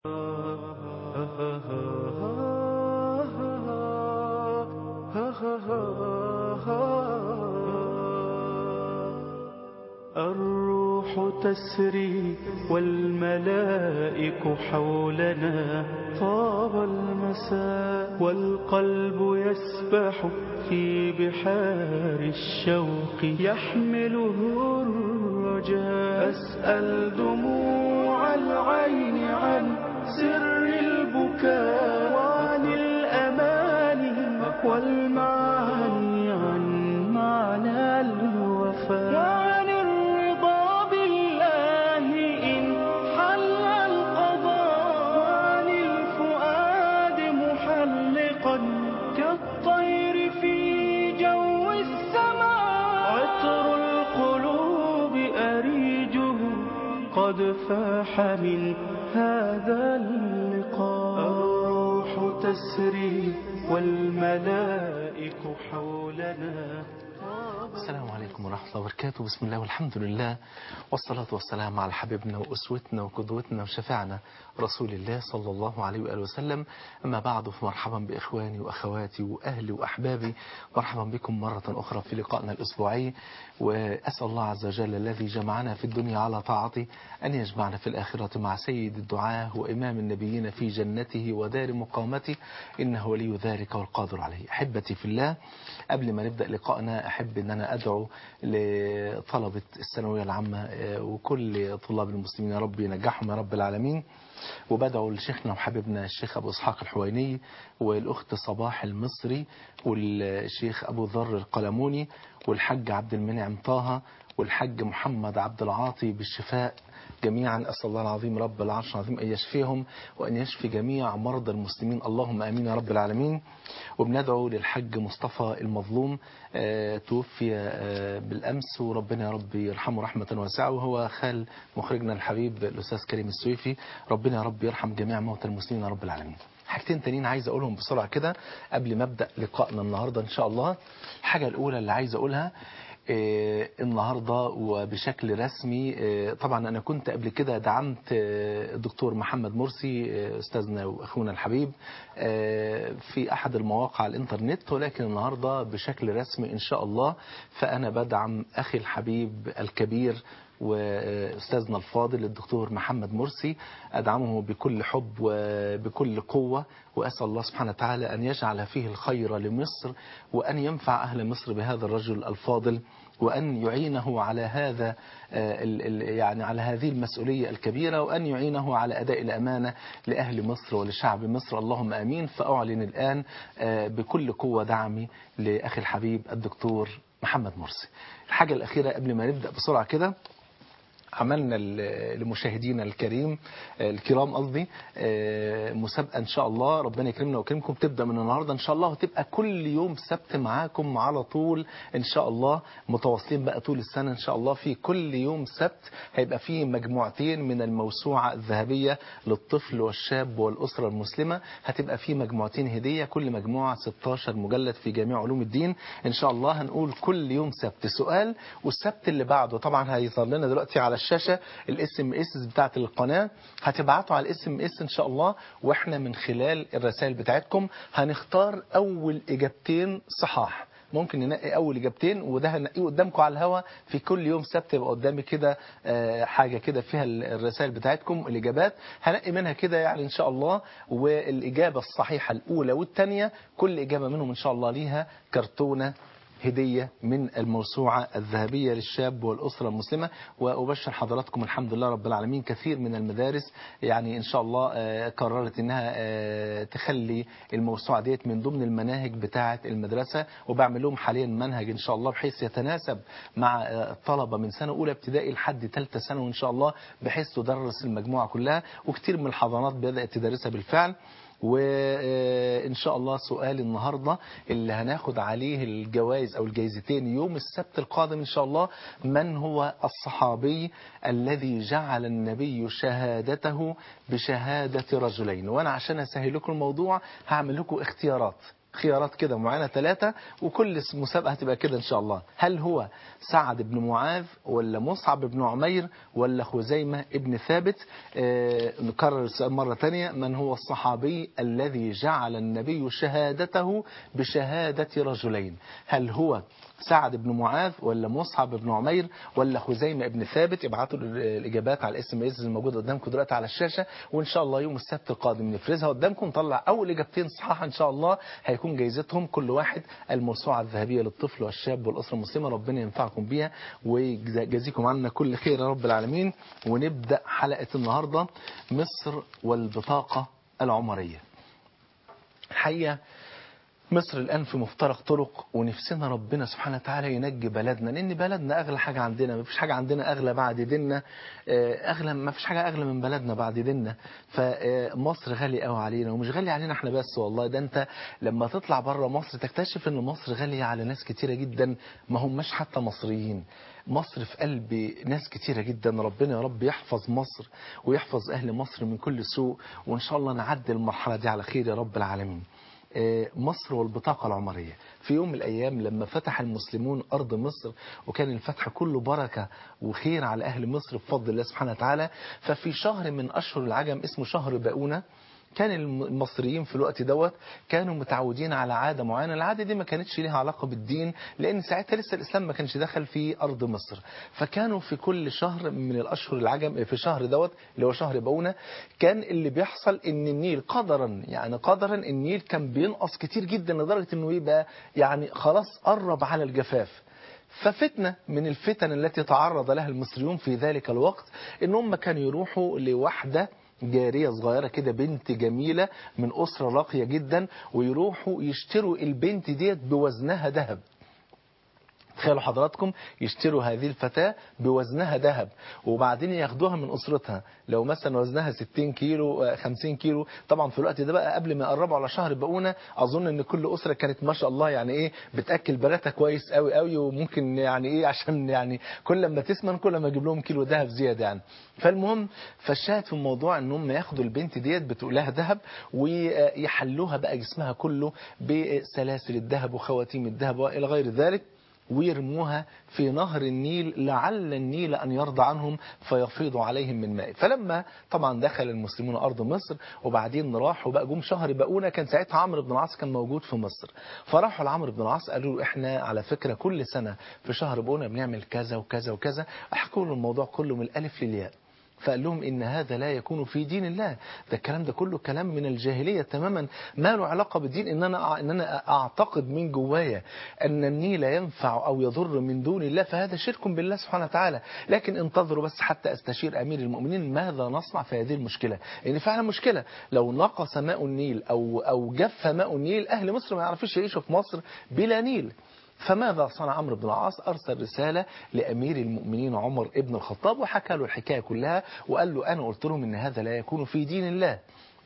الروح تسري والملائك حولنا طاب المساء والقلب يسبح في بحار الشوق يحمله الرجاء أسأل دموع العين عن سر البكاء وعن الأماني والمعاني عن معنى الوفاء وعن الرضا بالله إن حل القضاء وعن الفؤاد محلقا كالطير في جو السماء عطر القلوب أريجه قد فاح من هذا اللقاء الروح تسري والملائك حولنا السلام عليكم ورحمة الله وبركاته بسم الله والحمد لله والصلاة والسلام على حبيبنا وأسوتنا وقدوتنا وشفعنا رسول الله صلى الله عليه وآله وسلم أما بعد فمرحبا بإخواني وأخواتي وأهلي وأحبابي مرحبا بكم مرة أخرى في لقائنا الأسبوعي وأسأل الله عز وجل الذي جمعنا في الدنيا على طاعته أن يجمعنا في الآخرة مع سيد الدعاة وإمام النبيين في جنته ودار مقامته إنه ولي ذلك والقادر عليه أحبتي في الله قبل ما نبدأ لقائنا أحب أن أنا أدعو لطلبة الثانوية العامة وكل طلاب المسلمين يا رب ينجحهم يا رب العالمين وبدعو لشيخنا وحبيبنا الشيخ أبو إسحاق الحويني والأخت صباح المصري والشيخ أبو ذر القلموني والحج عبد المنعم طه والحج محمد عبد العاطي بالشفاء جميعا أسأل الله العظيم رب العرش العظيم أن يشفيهم وأن يشفي جميع مرضى المسلمين اللهم آمين يا رب العالمين وبندعو للحج مصطفى المظلوم آه توفي آه بالأمس وربنا يا رب يرحمه رحمة واسعة وهو خال مخرجنا الحبيب الأستاذ كريم السويفي ربنا يا رب يرحم جميع موتى المسلمين يا رب العالمين حاجتين تانيين عايز أقولهم بسرعة كده قبل ما أبدأ لقائنا النهاردة إن شاء الله الحاجة الأولى اللي عايز أقولها آه النهاردة وبشكل رسمي آه طبعا أنا كنت قبل كده دعمت آه الدكتور محمد مرسي أستاذنا وأخونا الحبيب في أحد المواقع على الإنترنت ولكن النهاردة بشكل رسمي إن شاء الله فأنا بدعم أخي الحبيب الكبير وأستاذنا الفاضل الدكتور محمد مرسي أدعمه بكل حب وبكل قوة وأسأل الله سبحانه وتعالى أن يجعل فيه الخير لمصر وأن ينفع أهل مصر بهذا الرجل الفاضل وأن يعينه على هذا يعني على هذه المسؤولية الكبيرة وأن يعينه على أداء الأمانة لأهل مصر ولشعب مصر اللهم أمين فأعلن الآن بكل قوة دعمي لأخي الحبيب الدكتور محمد مرسي الحاجة الأخيرة قبل ما نبدأ بسرعة كده عملنا لمشاهدينا الكريم الكرام قصدي مسابقة إن شاء الله ربنا يكرمنا ويكرمكم تبدأ من النهاردة إن شاء الله وتبقى كل يوم سبت معاكم على طول إن شاء الله متواصلين بقى طول السنة إن شاء الله في كل يوم سبت هيبقى فيه مجموعتين من الموسوعة الذهبية للطفل والشاب والأسرة المسلمة هتبقى فيه مجموعتين هدية كل مجموعة 16 مجلد في جميع علوم الدين إن شاء الله هنقول كل يوم سبت سؤال والسبت اللي بعده طبعا هيظهر لنا دلوقتي على الشاشة الاس ام اس بتاعت القناة هتبعتوا على الاس ام اس ان شاء الله واحنا من خلال الرسائل بتاعتكم هنختار اول اجابتين صحاح ممكن ننقي اول اجابتين وده هنقيه قدامكم على الهوا في كل يوم سبت يبقى قدامي كده حاجه كده فيها الرسائل بتاعتكم الاجابات هنقي منها كده يعني ان شاء الله والاجابه الصحيحه الاولى والثانيه كل اجابه منهم ان شاء الله ليها كرتونه هدية من الموسوعة الذهبية للشاب والأسرة المسلمة وأبشر حضراتكم الحمد لله رب العالمين كثير من المدارس يعني إن شاء الله قررت إنها تخلي الموسوعة ديت من ضمن المناهج بتاعة المدرسة وبعمل لهم حاليا منهج إن شاء الله بحيث يتناسب مع الطلبة من سنة أولى ابتدائي لحد ثالثة ثانوي إن شاء الله بحيث تدرس المجموعة كلها وكثير من الحضانات بدأت تدرسها بالفعل وإن شاء الله سؤال النهاردة اللي هناخد عليه الجوائز أو الجائزتين يوم السبت القادم إن شاء الله من هو الصحابي الذي جعل النبي شهادته بشهادة رجلين وأنا عشان أسهل لكم الموضوع هعمل لكم اختيارات خيارات كده معينة ثلاثة وكل مسابقة هتبقى كده إن شاء الله هل هو سعد بن معاذ ولا مصعب بن عمير ولا خزيمة بن ثابت آه نكرر السؤال مرة تانية من هو الصحابي الذي جعل النبي شهادته بشهادة رجلين هل هو سعد بن معاذ ولا مصعب بن عمير ولا خزيمة بن ثابت ابعتوا الإجابات على الاس ام اس الموجود قدامكم دلوقتي على الشاشة وإن شاء الله يوم السبت القادم نفرزها قدامكم نطلع أول إجابتين صحاحة إن شاء الله هيكون جايزتهم كل واحد الموسوعة الذهبية للطفل والشاب والأسرة المسلمة ربنا ينفعكم بيها ويجازيكم عنا كل خير يا رب العالمين ونبدأ حلقة النهاردة مصر والبطاقة العمرية الحقيقة مصر الآن في مفترق طرق ونفسنا ربنا سبحانه وتعالى ينجي بلدنا لأن بلدنا أغلى حاجة عندنا ما فيش حاجة عندنا أغلى بعد ديننا أغلى ما فيش حاجة أغلى من بلدنا بعد ديننا فمصر غالية قوي علينا ومش غالية علينا احنا بس والله ده أنت لما تطلع بره مصر تكتشف أن مصر غالية على ناس كتيرة جدا ما هماش حتى مصريين مصر في قلب ناس كتيرة جدا ربنا يا رب يحفظ مصر ويحفظ أهل مصر من كل سوء وإن شاء الله نعدي المرحلة دي على خير يا رب العالمين مصر والبطاقة العمرية في يوم من الأيام لما فتح المسلمون أرض مصر وكان الفتح كله بركة وخير على أهل مصر بفضل الله سبحانه وتعالى ففي شهر من أشهر العجم اسمه شهر باؤونة كان المصريين في الوقت دوت كانوا متعودين على عادة معينة العادة دي ما كانتش ليها علاقة بالدين لأن ساعتها لسه الإسلام ما كانش دخل في أرض مصر فكانوا في كل شهر من الأشهر العجم في شهر دوت اللي هو شهر باونة كان اللي بيحصل إن النيل قدرا يعني قدرا النيل كان بينقص كتير جدا لدرجة إنه يبقى يعني خلاص قرب على الجفاف ففتنة من الفتن التي تعرض لها المصريون في ذلك الوقت إنهم كانوا يروحوا لوحدة جارية صغيرة كده بنت جميلة من أسرة راقية جدا ويروحوا يشتروا البنت ديت بوزنها ذهب تخيلوا حضراتكم يشتروا هذه الفتاة بوزنها ذهب وبعدين ياخدوها من أسرتها لو مثلا وزنها 60 كيلو 50 كيلو طبعا في الوقت ده بقى قبل ما يقربوا على شهر بقونة أظن أن كل أسرة كانت ما شاء الله يعني إيه بتأكل بناتها كويس قوي قوي وممكن يعني إيه عشان يعني كل ما تسمن كل ما يجيب لهم كيلو ذهب زيادة يعني فالمهم فالشاهد في الموضوع ان هم ياخدوا البنت ديت بتقولها ذهب ويحلوها بقى جسمها كله بسلاسل الذهب وخواتيم الذهب والى غير ذلك ويرموها في نهر النيل لعل النيل أن يرضى عنهم فيفيض عليهم من ماء فلما طبعا دخل المسلمون أرض مصر وبعدين راحوا بقى جم شهر بقونا كان ساعتها عمرو بن العاص كان موجود في مصر فراحوا لعمرو بن العاص قالوا له احنا على فكرة كل سنة في شهر بقونا بنعمل كذا وكذا وكذا احكوا له الموضوع كله من الألف للياء فقال لهم إن هذا لا يكون في دين الله ده الكلام ده كله كلام من الجاهلية تماما ما له علاقة بالدين إن أنا, إن أنا أعتقد من جوايا أن النيل ينفع أو يضر من دون الله فهذا شرك بالله سبحانه وتعالى لكن انتظروا بس حتى أستشير أمير المؤمنين ماذا نصنع في هذه المشكلة إن فعلا مشكلة لو نقص ماء النيل أو, أو جف ماء النيل أهل مصر ما يعرفوش يعيشوا في مصر بلا نيل فماذا صنع عمرو بن العاص أرسل رسالة لأمير المؤمنين عمر ابن الخطاب وحكى له الحكاية كلها وقال له أنا قلت لهم إن هذا لا يكون في دين الله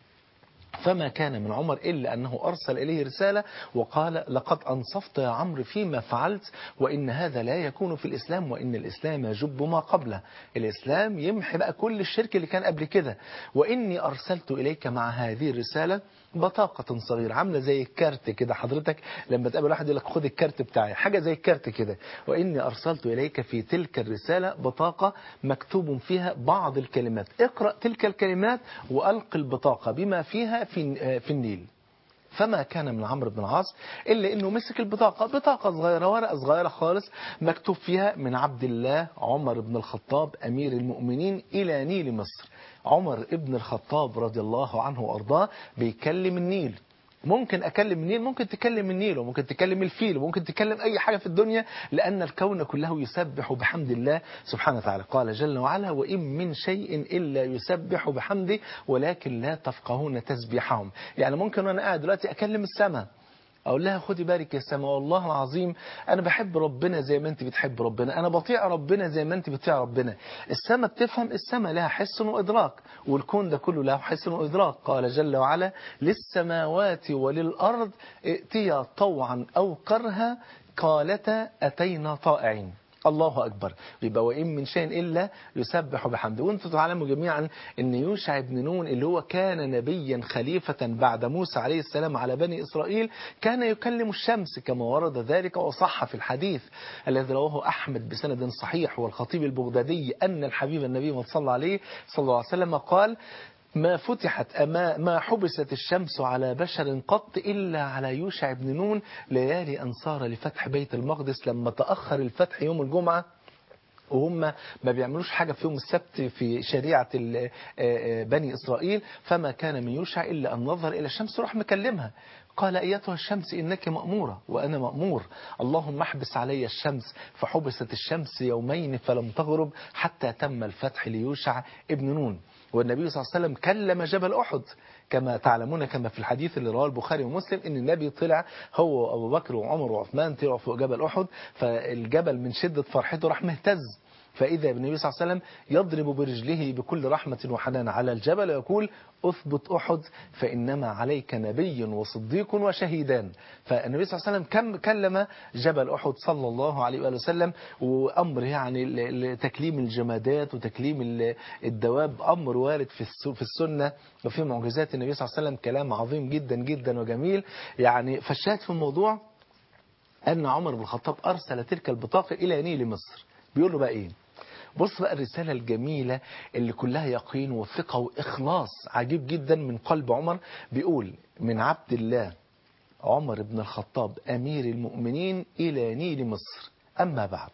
فما كان من عمر إلا أنه أرسل إليه رسالة وقال لقد أنصفت يا عمرو فيما فعلت وإن هذا لا يكون في الإسلام وإن الإسلام يجب ما قبله الإسلام يمحي بقى كل الشرك اللي كان قبل كده وإني أرسلت إليك مع هذه الرسالة بطاقة صغيرة عاملة زي الكارت كده حضرتك لما تقابل واحد يقول لك خد الكارت بتاعي حاجة زي الكارت كده وإني أرسلت إليك في تلك الرسالة بطاقة مكتوب فيها بعض الكلمات اقرأ تلك الكلمات وألق البطاقة بما فيها في, في النيل فما كان من عمرو بن العاص إلا أنه مسك البطاقة بطاقة صغيرة ورقة صغيرة خالص مكتوب فيها من عبد الله عمر بن الخطاب أمير المؤمنين إلى نيل مصر عمر ابن الخطاب رضي الله عنه وأرضاه بيكلم النيل ممكن أكلم النيل ممكن تكلم النيل وممكن تكلم الفيل وممكن تكلم أي حاجة في الدنيا لأن الكون كله يسبح بحمد الله سبحانه وتعالى قال جل وعلا وإن من شيء إلا يسبح بحمده ولكن لا تفقهون تسبيحهم يعني ممكن وأنا قاعد دلوقتي أكلم السماء أقول لها خدي بالك يا سما والله العظيم أنا بحب ربنا زي ما أنت بتحب ربنا أنا بطيع ربنا زي ما أنت بتطيع ربنا السما بتفهم السما لها حس وإدراك والكون ده كله له حس وإدراك قال جل وعلا للسماوات وللأرض ائتيا طوعا أو كرها قالتا أتينا طائعين الله أكبر يبقى وإن من شيء إلا يسبح بحمده وانتم تعلموا جميعا أن يوشع بن نون اللي هو كان نبيا خليفة بعد موسى عليه السلام على بني إسرائيل كان يكلم الشمس كما ورد ذلك وصح في الحديث الذي رواه أحمد بسند صحيح والخطيب البغدادي أن الحبيب النبي صلى الله عليه صلى الله عليه وسلم قال ما فتحت أما ما حبست الشمس على بشر قط إلا على يوشع بن نون ليالي أنصار لفتح بيت المقدس لما تأخر الفتح يوم الجمعة وهم ما بيعملوش حاجة في يوم السبت في شريعة بني إسرائيل فما كان من يوشع إلا أن نظر إلى الشمس وراح مكلمها قال أيتها الشمس إنك مأمورة وأنا مأمور اللهم احبس علي الشمس فحبست الشمس يومين فلم تغرب حتى تم الفتح ليوشع ابن نون والنبي صلى الله عليه وسلم كلم جبل أحد كما تعلمون كما في الحديث اللي رواه البخاري ومسلم ان النبي طلع هو وابو بكر وعمر وعثمان طلعوا فوق جبل احد فالجبل من شده فرحته راح مهتز فإذا بالنبي صلى الله عليه وسلم يضرب برجله بكل رحمة وحنان على الجبل ويقول أثبت أحد فإنما عليك نبي وصديق وشهيدان فالنبي صلى الله عليه وسلم كم كلم جبل أحد صلى الله عليه وآله وسلم وأمر يعني لتكليم الجمادات وتكليم الدواب أمر وارد في في السنة وفي معجزات النبي صلى الله عليه وسلم كلام عظيم جدا جدا وجميل يعني فالشاهد في الموضوع أن عمر بن الخطاب أرسل تلك البطاقة إلى نيل مصر بيقول له بقى إيه بص بقى الرسالة الجميلة اللي كلها يقين وثقة وإخلاص عجيب جدا من قلب عمر بيقول من عبد الله عمر بن الخطاب أمير المؤمنين إلى نيل مصر أما بعد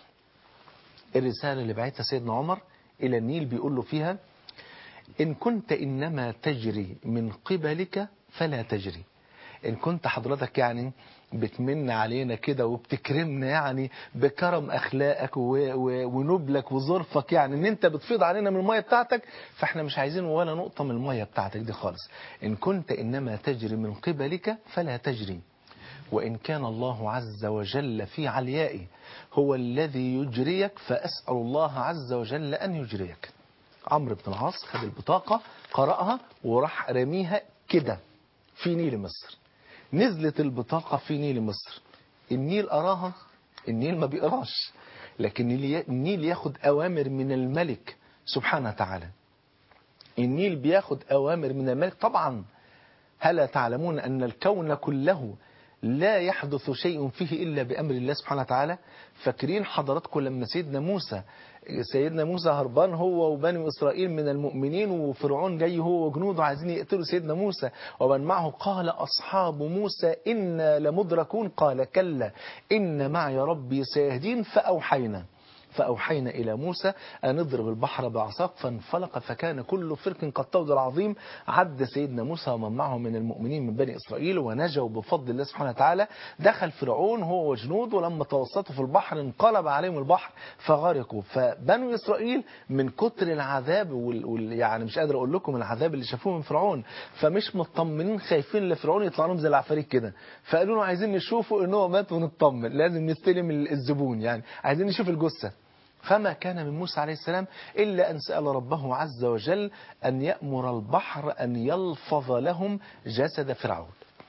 الرسالة اللي بعتها سيدنا عمر إلى النيل بيقول له فيها إن كنت إنما تجري من قبلك فلا تجري إن كنت حضرتك يعني بتمن علينا كده وبتكرمنا يعني بكرم أخلاقك و... و... ونبلك وظرفك يعني ان انت بتفيض علينا من المية بتاعتك فاحنا مش عايزين ولا نقطة من المية بتاعتك دي خالص إن كنت إنما تجري من قبلك فلا تجري وإن كان الله عز وجل في عليائي هو الذي يجريك فأسأل الله عز وجل أن يجريك عمرو بن العاص خد البطاقة قرأها وراح رميها كده في نيل مصر نزلت البطاقة في نيل مصر النيل أراها النيل ما بيقراش لكن النيل ياخد أوامر من الملك سبحانه وتعالى النيل بياخد أوامر من الملك طبعا هلا تعلمون أن الكون كله لا يحدث شيء فيه إلا بأمر الله سبحانه وتعالى فاكرين حضراتكم لما سيدنا موسى سيدنا موسى هربان هو وبني إسرائيل من المؤمنين وفرعون جاي هو وجنوده عايزين يقتلوا سيدنا موسى ومن معه قال أصحاب موسى إنا لمدركون قال كلا إن معي ربي سيهدين فأوحينا فأوحينا إلى موسى أن اضرب البحر بعصاك فانفلق فكان كل فرق كالطود العظيم عد سيدنا موسى ومن معه من المؤمنين من بني إسرائيل ونجوا بفضل الله سبحانه وتعالى دخل فرعون هو وجنوده ولما توسطوا في البحر انقلب عليهم البحر فغرقوا فبنو إسرائيل من كتر العذاب وال... وال... يعني مش قادر أقول لكم العذاب اللي شافوه من فرعون فمش مطمنين خايفين لفرعون يطلع لهم زي العفاريت كده فقالوا له عايزين نشوفه ان هو مات ونطمن لازم نستلم الزبون يعني عايزين نشوف الجثه فما كان من موسى عليه السلام إلا أن سأل ربه عز وجل أن يأمر البحر أن يلفظ لهم جسد فرعون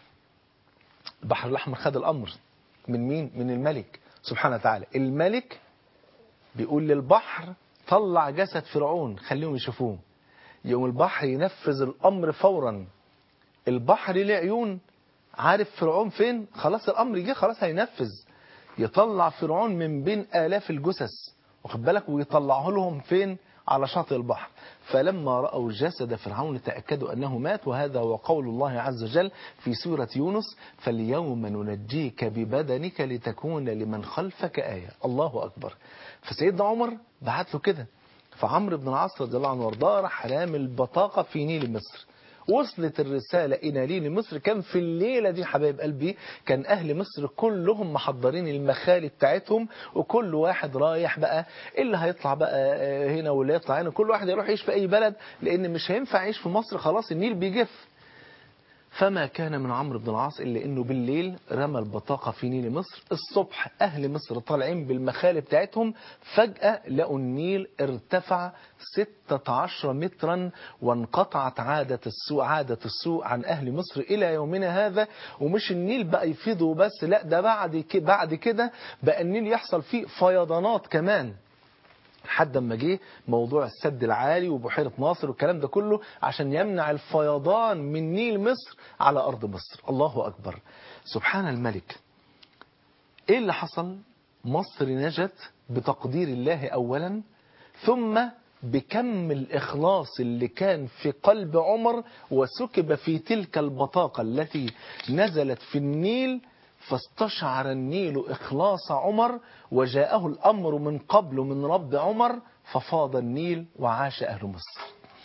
البحر الأحمر خد الأمر من مين؟ من الملك سبحانه وتعالى الملك بيقول للبحر طلع جسد فرعون خليهم يشوفوه يوم البحر ينفذ الأمر فورا البحر له عيون عارف فرعون فين خلاص الأمر جه خلاص هينفذ يطلع فرعون من بين آلاف الجثث واخد بالك ويطلعه لهم فين على شاطئ البحر فلما رأوا جسد فرعون تأكدوا أنه مات وهذا هو قول الله عز وجل في سورة يونس فاليوم ننجيك ببدنك لتكون لمن خلفك آية الله أكبر فسيدنا عمر بعت له كده فعمرو بن العاص رضي الله عنه وارضاه راح رامي البطاقة في نيل مصر وصلت الرسالة إلى نيل مصر كان في الليلة دي حبايب قلبي كان أهل مصر كلهم محضرين المخالي بتاعتهم وكل واحد رايح بقى اللي هيطلع بقى هنا واللي يطلع هنا كل واحد يروح يعيش في أي بلد لأن مش هينفع يعيش في مصر خلاص النيل بيجف فما كان من عمرو بن العاص إلا أنه بالليل رمى البطاقة في نيل مصر الصبح أهل مصر طالعين بالمخالب بتاعتهم فجأة لقوا النيل ارتفع 16 مترا وانقطعت عادة السوء عادة السوء عن أهل مصر إلى يومنا هذا ومش النيل بقى يفيضوا بس لا ده بعد كده بعد كده بقى النيل يحصل فيه فيضانات كمان لحد ما جه موضوع السد العالي وبحيرة ناصر والكلام ده كله عشان يمنع الفيضان من نيل مصر على أرض مصر الله أكبر سبحان الملك إيه اللي حصل مصر نجت بتقدير الله أولا ثم بكم الإخلاص اللي كان في قلب عمر وسكب في تلك البطاقة التي نزلت في النيل فاستشعر النيل إخلاص عمر وجاءه الأمر من قبل من رب عمر ففاض النيل وعاش أهل مصر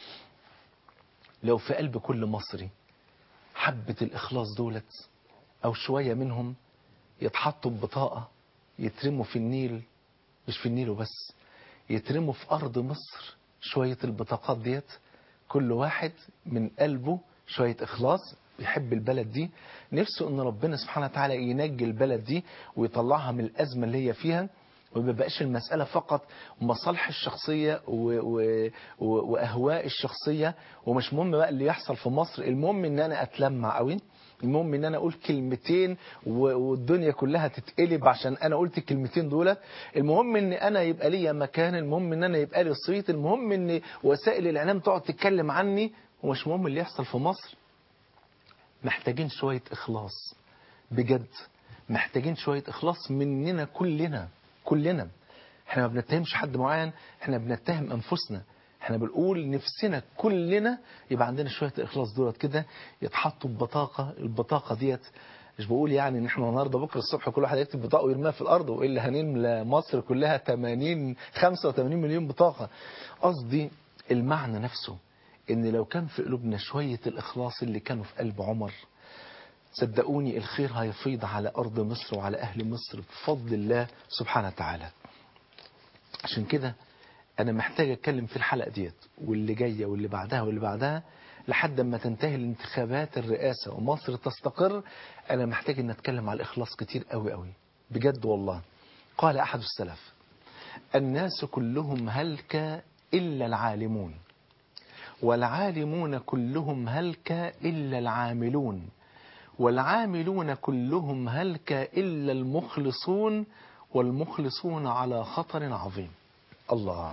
لو في قلب كل مصري حبة الإخلاص دولت أو شوية منهم يتحطوا ببطاقة يترموا في النيل مش في النيل وبس يترموا في أرض مصر شوية البطاقات ديت كل واحد من قلبه شوية إخلاص بيحب البلد دي نفسه ان ربنا سبحانه وتعالى ينجي البلد دي ويطلعها من الأزمة اللي هي فيها وما بقاش المسألة فقط مصالح الشخصية و... و... و... وأهواء الشخصية ومش مهم بقى اللي يحصل في مصر المهم ان انا اتلمع قوي المهم ان انا اقول كلمتين والدنيا كلها تتقلب عشان انا قلت الكلمتين دولت المهم ان انا يبقى ليا مكان المهم ان انا يبقى لي صيت المهم ان وسائل الاعلام تقعد تتكلم عني ومش مهم اللي يحصل في مصر محتاجين شوية إخلاص بجد محتاجين شوية إخلاص مننا كلنا كلنا احنا ما بنتهمش حد معين احنا بنتهم أنفسنا احنا بنقول نفسنا كلنا يبقى عندنا شوية إخلاص دولت كده يتحطوا ببطاقة البطاقة ديت مش بقول يعني ان احنا النهارده بكره الصبح كل واحد يكتب بطاقه ويرميها في الارض والا هنملى مصر كلها 80 85 مليون بطاقه قصدي المعنى نفسه ان لو كان في قلوبنا شوية الاخلاص اللي كانوا في قلب عمر صدقوني الخير هيفيض على ارض مصر وعلى اهل مصر بفضل الله سبحانه وتعالى عشان كده انا محتاج اتكلم في الحلقة ديت واللي جاية واللي بعدها واللي بعدها لحد ما تنتهي الانتخابات الرئاسة ومصر تستقر انا محتاج ان اتكلم على الاخلاص كتير قوي قوي بجد والله قال احد السلف الناس كلهم هلك الا العالمون والعالمون كلهم هلك إلا العاملون والعاملون كلهم هلك إلا المخلصون والمخلصون على خطر عظيم الله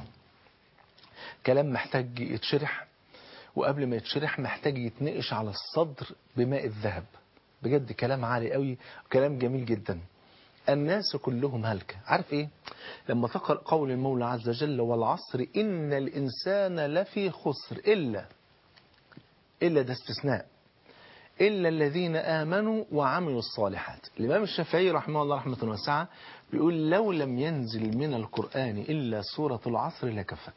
كلام محتاج يتشرح وقبل ما يتشرح محتاج يتنقش على الصدر بماء الذهب بجد كلام عالي قوي وكلام جميل جدا الناس كلهم هلكة عارف ايه لما تقرأ قول المولى عز وجل والعصر إن الإنسان لفي خسر إلا إلا ده استثناء إلا الذين آمنوا وعملوا الصالحات الإمام الشافعي رحمه الله رحمة واسعة بيقول لو لم ينزل من القرآن إلا سورة العصر لكفت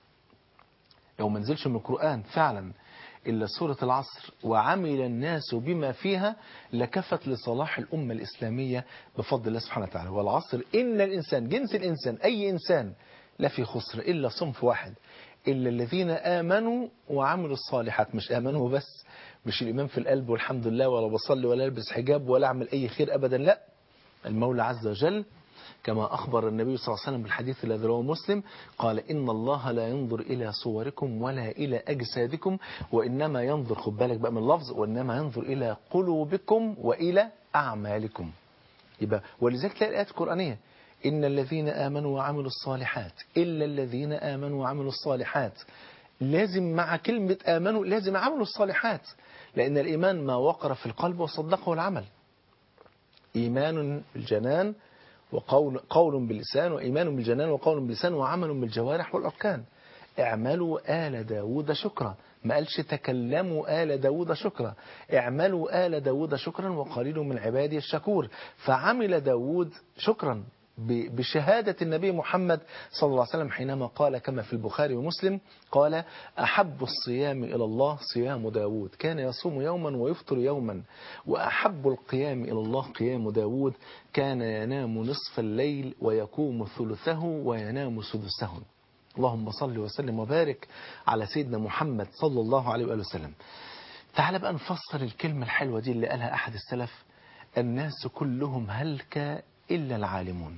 لو ما نزلش من القرآن فعلا إلا سورة العصر وعمل الناس بما فيها لكفت لصلاح الأمة الإسلامية بفضل الله سبحانه وتعالى والعصر إن الإنسان جنس الإنسان أي إنسان لا في خسر إلا صنف واحد إلا الذين آمنوا وعملوا الصالحات مش آمنوا بس مش الإيمان في القلب والحمد لله ولا بصلي ولا ألبس حجاب ولا أعمل أي خير أبدا لا المولى عز وجل كما أخبر النبي صلى الله عليه وسلم بالحديث الذي رواه مسلم قال إن الله لا ينظر إلى صوركم ولا إلى أجسادكم وإنما ينظر خد بالك بقى من اللفظ وإنما ينظر إلى قلوبكم وإلى أعمالكم يبقى ولذلك تلاقي الآيات القرآنية إن الذين آمنوا وعملوا الصالحات إلا الذين آمنوا وعملوا الصالحات لازم مع كلمة آمنوا لازم عملوا الصالحات لأن الإيمان ما وقر في القلب وصدقه العمل إيمان بالجنان وقول قول باللسان وإيمان بالجنان وقول باللسان وعمل بالجوارح والأركان اعملوا آل داود شكرا ما قالش تكلموا آل داود شكرا اعملوا آل داود شكرا وقليل من عبادي الشكور فعمل داود شكرا بشهادة النبي محمد صلى الله عليه وسلم حينما قال كما في البخاري ومسلم قال أحب الصيام إلى الله صيام داود كان يصوم يوما ويفطر يوما وأحب القيام إلى الله قيام داود كان ينام نصف الليل ويقوم ثلثه وينام سدسه اللهم صل وسلم وبارك على سيدنا محمد صلى الله عليه وآله وسلم تعال بقى نفسر الكلمة الحلوة دي اللي قالها أحد السلف الناس كلهم هلك إلا العالمون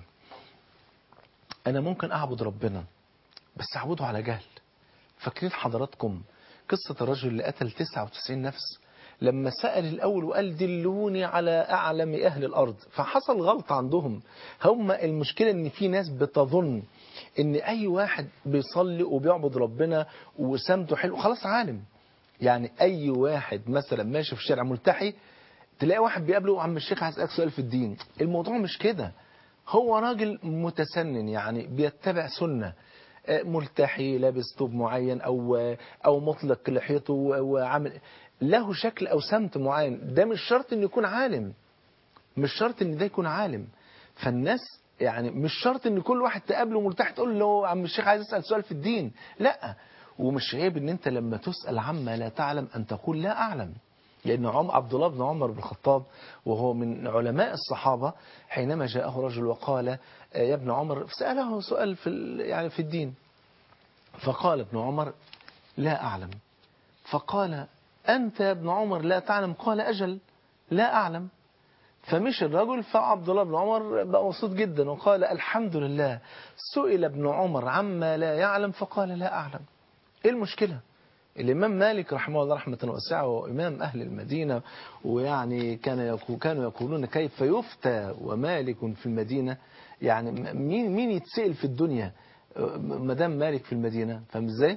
أنا ممكن أعبد ربنا بس أعبده على جهل فاكرين حضراتكم قصة الرجل اللي قتل 99 نفس لما سأل الأول وقال دلوني على أعلم أهل الأرض فحصل غلطة عندهم هم المشكلة إن في ناس بتظن إن أي واحد بيصلي وبيعبد ربنا وسمته حلو خلاص عالم يعني أي واحد مثلا ماشي في الشارع ملتحي تلاقي واحد بيقابله عم الشيخ عايز اسالك سؤال في الدين الموضوع مش كده هو راجل متسنن يعني بيتبع سنة آه، ملتحي لابس ثوب معين او او مطلق لحيته وعامل له شكل او سمت معين ده مش شرط انه يكون عالم مش شرط ان ده يكون عالم فالناس يعني مش شرط ان كل واحد تقابله ملتحي تقول له عم الشيخ عايز اسال سؤال في الدين لا ومش عيب ان انت لما تسال عما لا تعلم ان تقول لا اعلم لأن عم عبد الله بن عمر بن الخطاب وهو من علماء الصحابة حينما جاءه رجل وقال آه، يا ابن عمر سأله سؤال في ال- يعني في الدين فقال ابن عمر لا أعلم فقال أنت يا ابن عمر لا تعلم قال أجل لا أعلم فمش الرجل فعبد الله بن عمر بقى مبسوط جدا وقال الحمد لله سئل ابن عمر عما لا يعلم فقال لا أعلم إيه المشكلة الإمام مالك رحمه الله رحمة واسعة وإمام أهل المدينة ويعني كان يقو كانوا يقولون كيف يفتى ومالك في المدينة يعني مين مين يتسأل في الدنيا مدام مالك في المدينة فاهم ازاي؟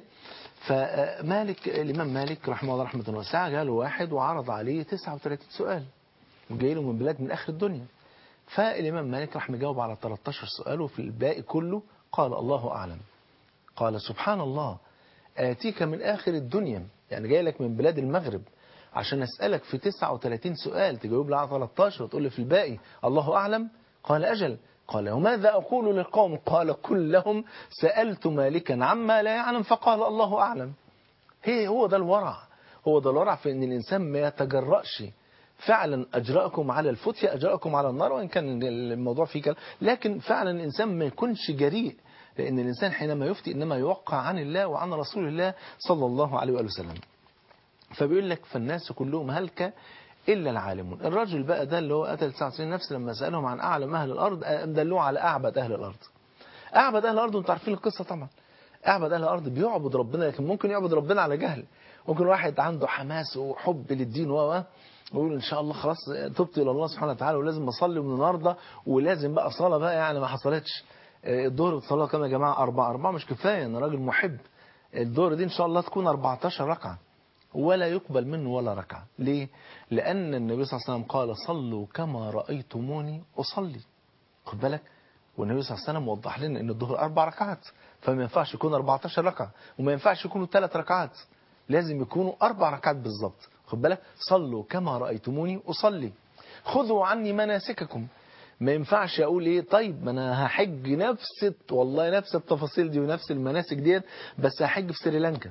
فمالك الإمام مالك رحمه الله رحمة واسعة جاله واحد وعرض عليه 39 سؤال وجاي له من بلاد من آخر الدنيا فالإمام مالك راح مجاوب على 13 سؤال وفي الباقي كله قال الله أعلم قال سبحان الله آتيك من آخر الدنيا يعني جاي لك من بلاد المغرب عشان أسألك في 39 سؤال تجاوب لي على 13 وتقول لي في الباقي الله أعلم قال أجل قال وماذا أقول للقوم قال كلهم سألت مالكا عما لا يعلم فقال الله أعلم هي هو ده الورع هو ده الورع في أن الإنسان ما يتجرأش فعلا أجرأكم على الفتية أجرأكم على النار وإن كان الموضوع فيه كلام لكن فعلا الإنسان ما يكونش جريء لأن الإنسان حينما يفتي إنما يوقع عن الله وعن رسول الله صلى الله عليه وآله وسلم فبيقول لك فالناس كلهم هلك إلا العالمون الرجل بقى ده اللي هو قتل 99 نفس لما سألهم عن أعلم أهل الأرض دلوه على أعبد أهل الأرض أعبد أهل الأرض وانتوا عارفين القصة طبعا أعبد أهل الأرض بيعبد ربنا لكن ممكن يعبد ربنا على جهل ممكن واحد عنده حماس وحب للدين و ويقول ان شاء الله خلاص تبت الى الله سبحانه وتعالى ولازم اصلي من النهارده ولازم بقى صلاه بقى يعني ما حصلتش الظهر بتصلى كام يا جماعه اربعه اربعه مش كفايه انا راجل محب الظهر دي ان شاء الله تكون 14 ركعه ولا يقبل منه ولا ركعه ليه لان النبي صلى الله عليه وسلم قال صلوا كما رايتموني اصلي خد بالك والنبي صلى الله عليه وسلم وضح لنا ان الظهر اربع ركعات فما ينفعش يكون 14 ركعه وما ينفعش يكونوا ثلاث ركعات لازم يكونوا اربع ركعات بالظبط خد بالك صلوا كما رايتموني اصلي خذوا عني مناسككم ما ينفعش اقول ايه طيب ما انا هحج نفس والله نفس التفاصيل دي ونفس المناسك ديت بس هحج في سريلانكا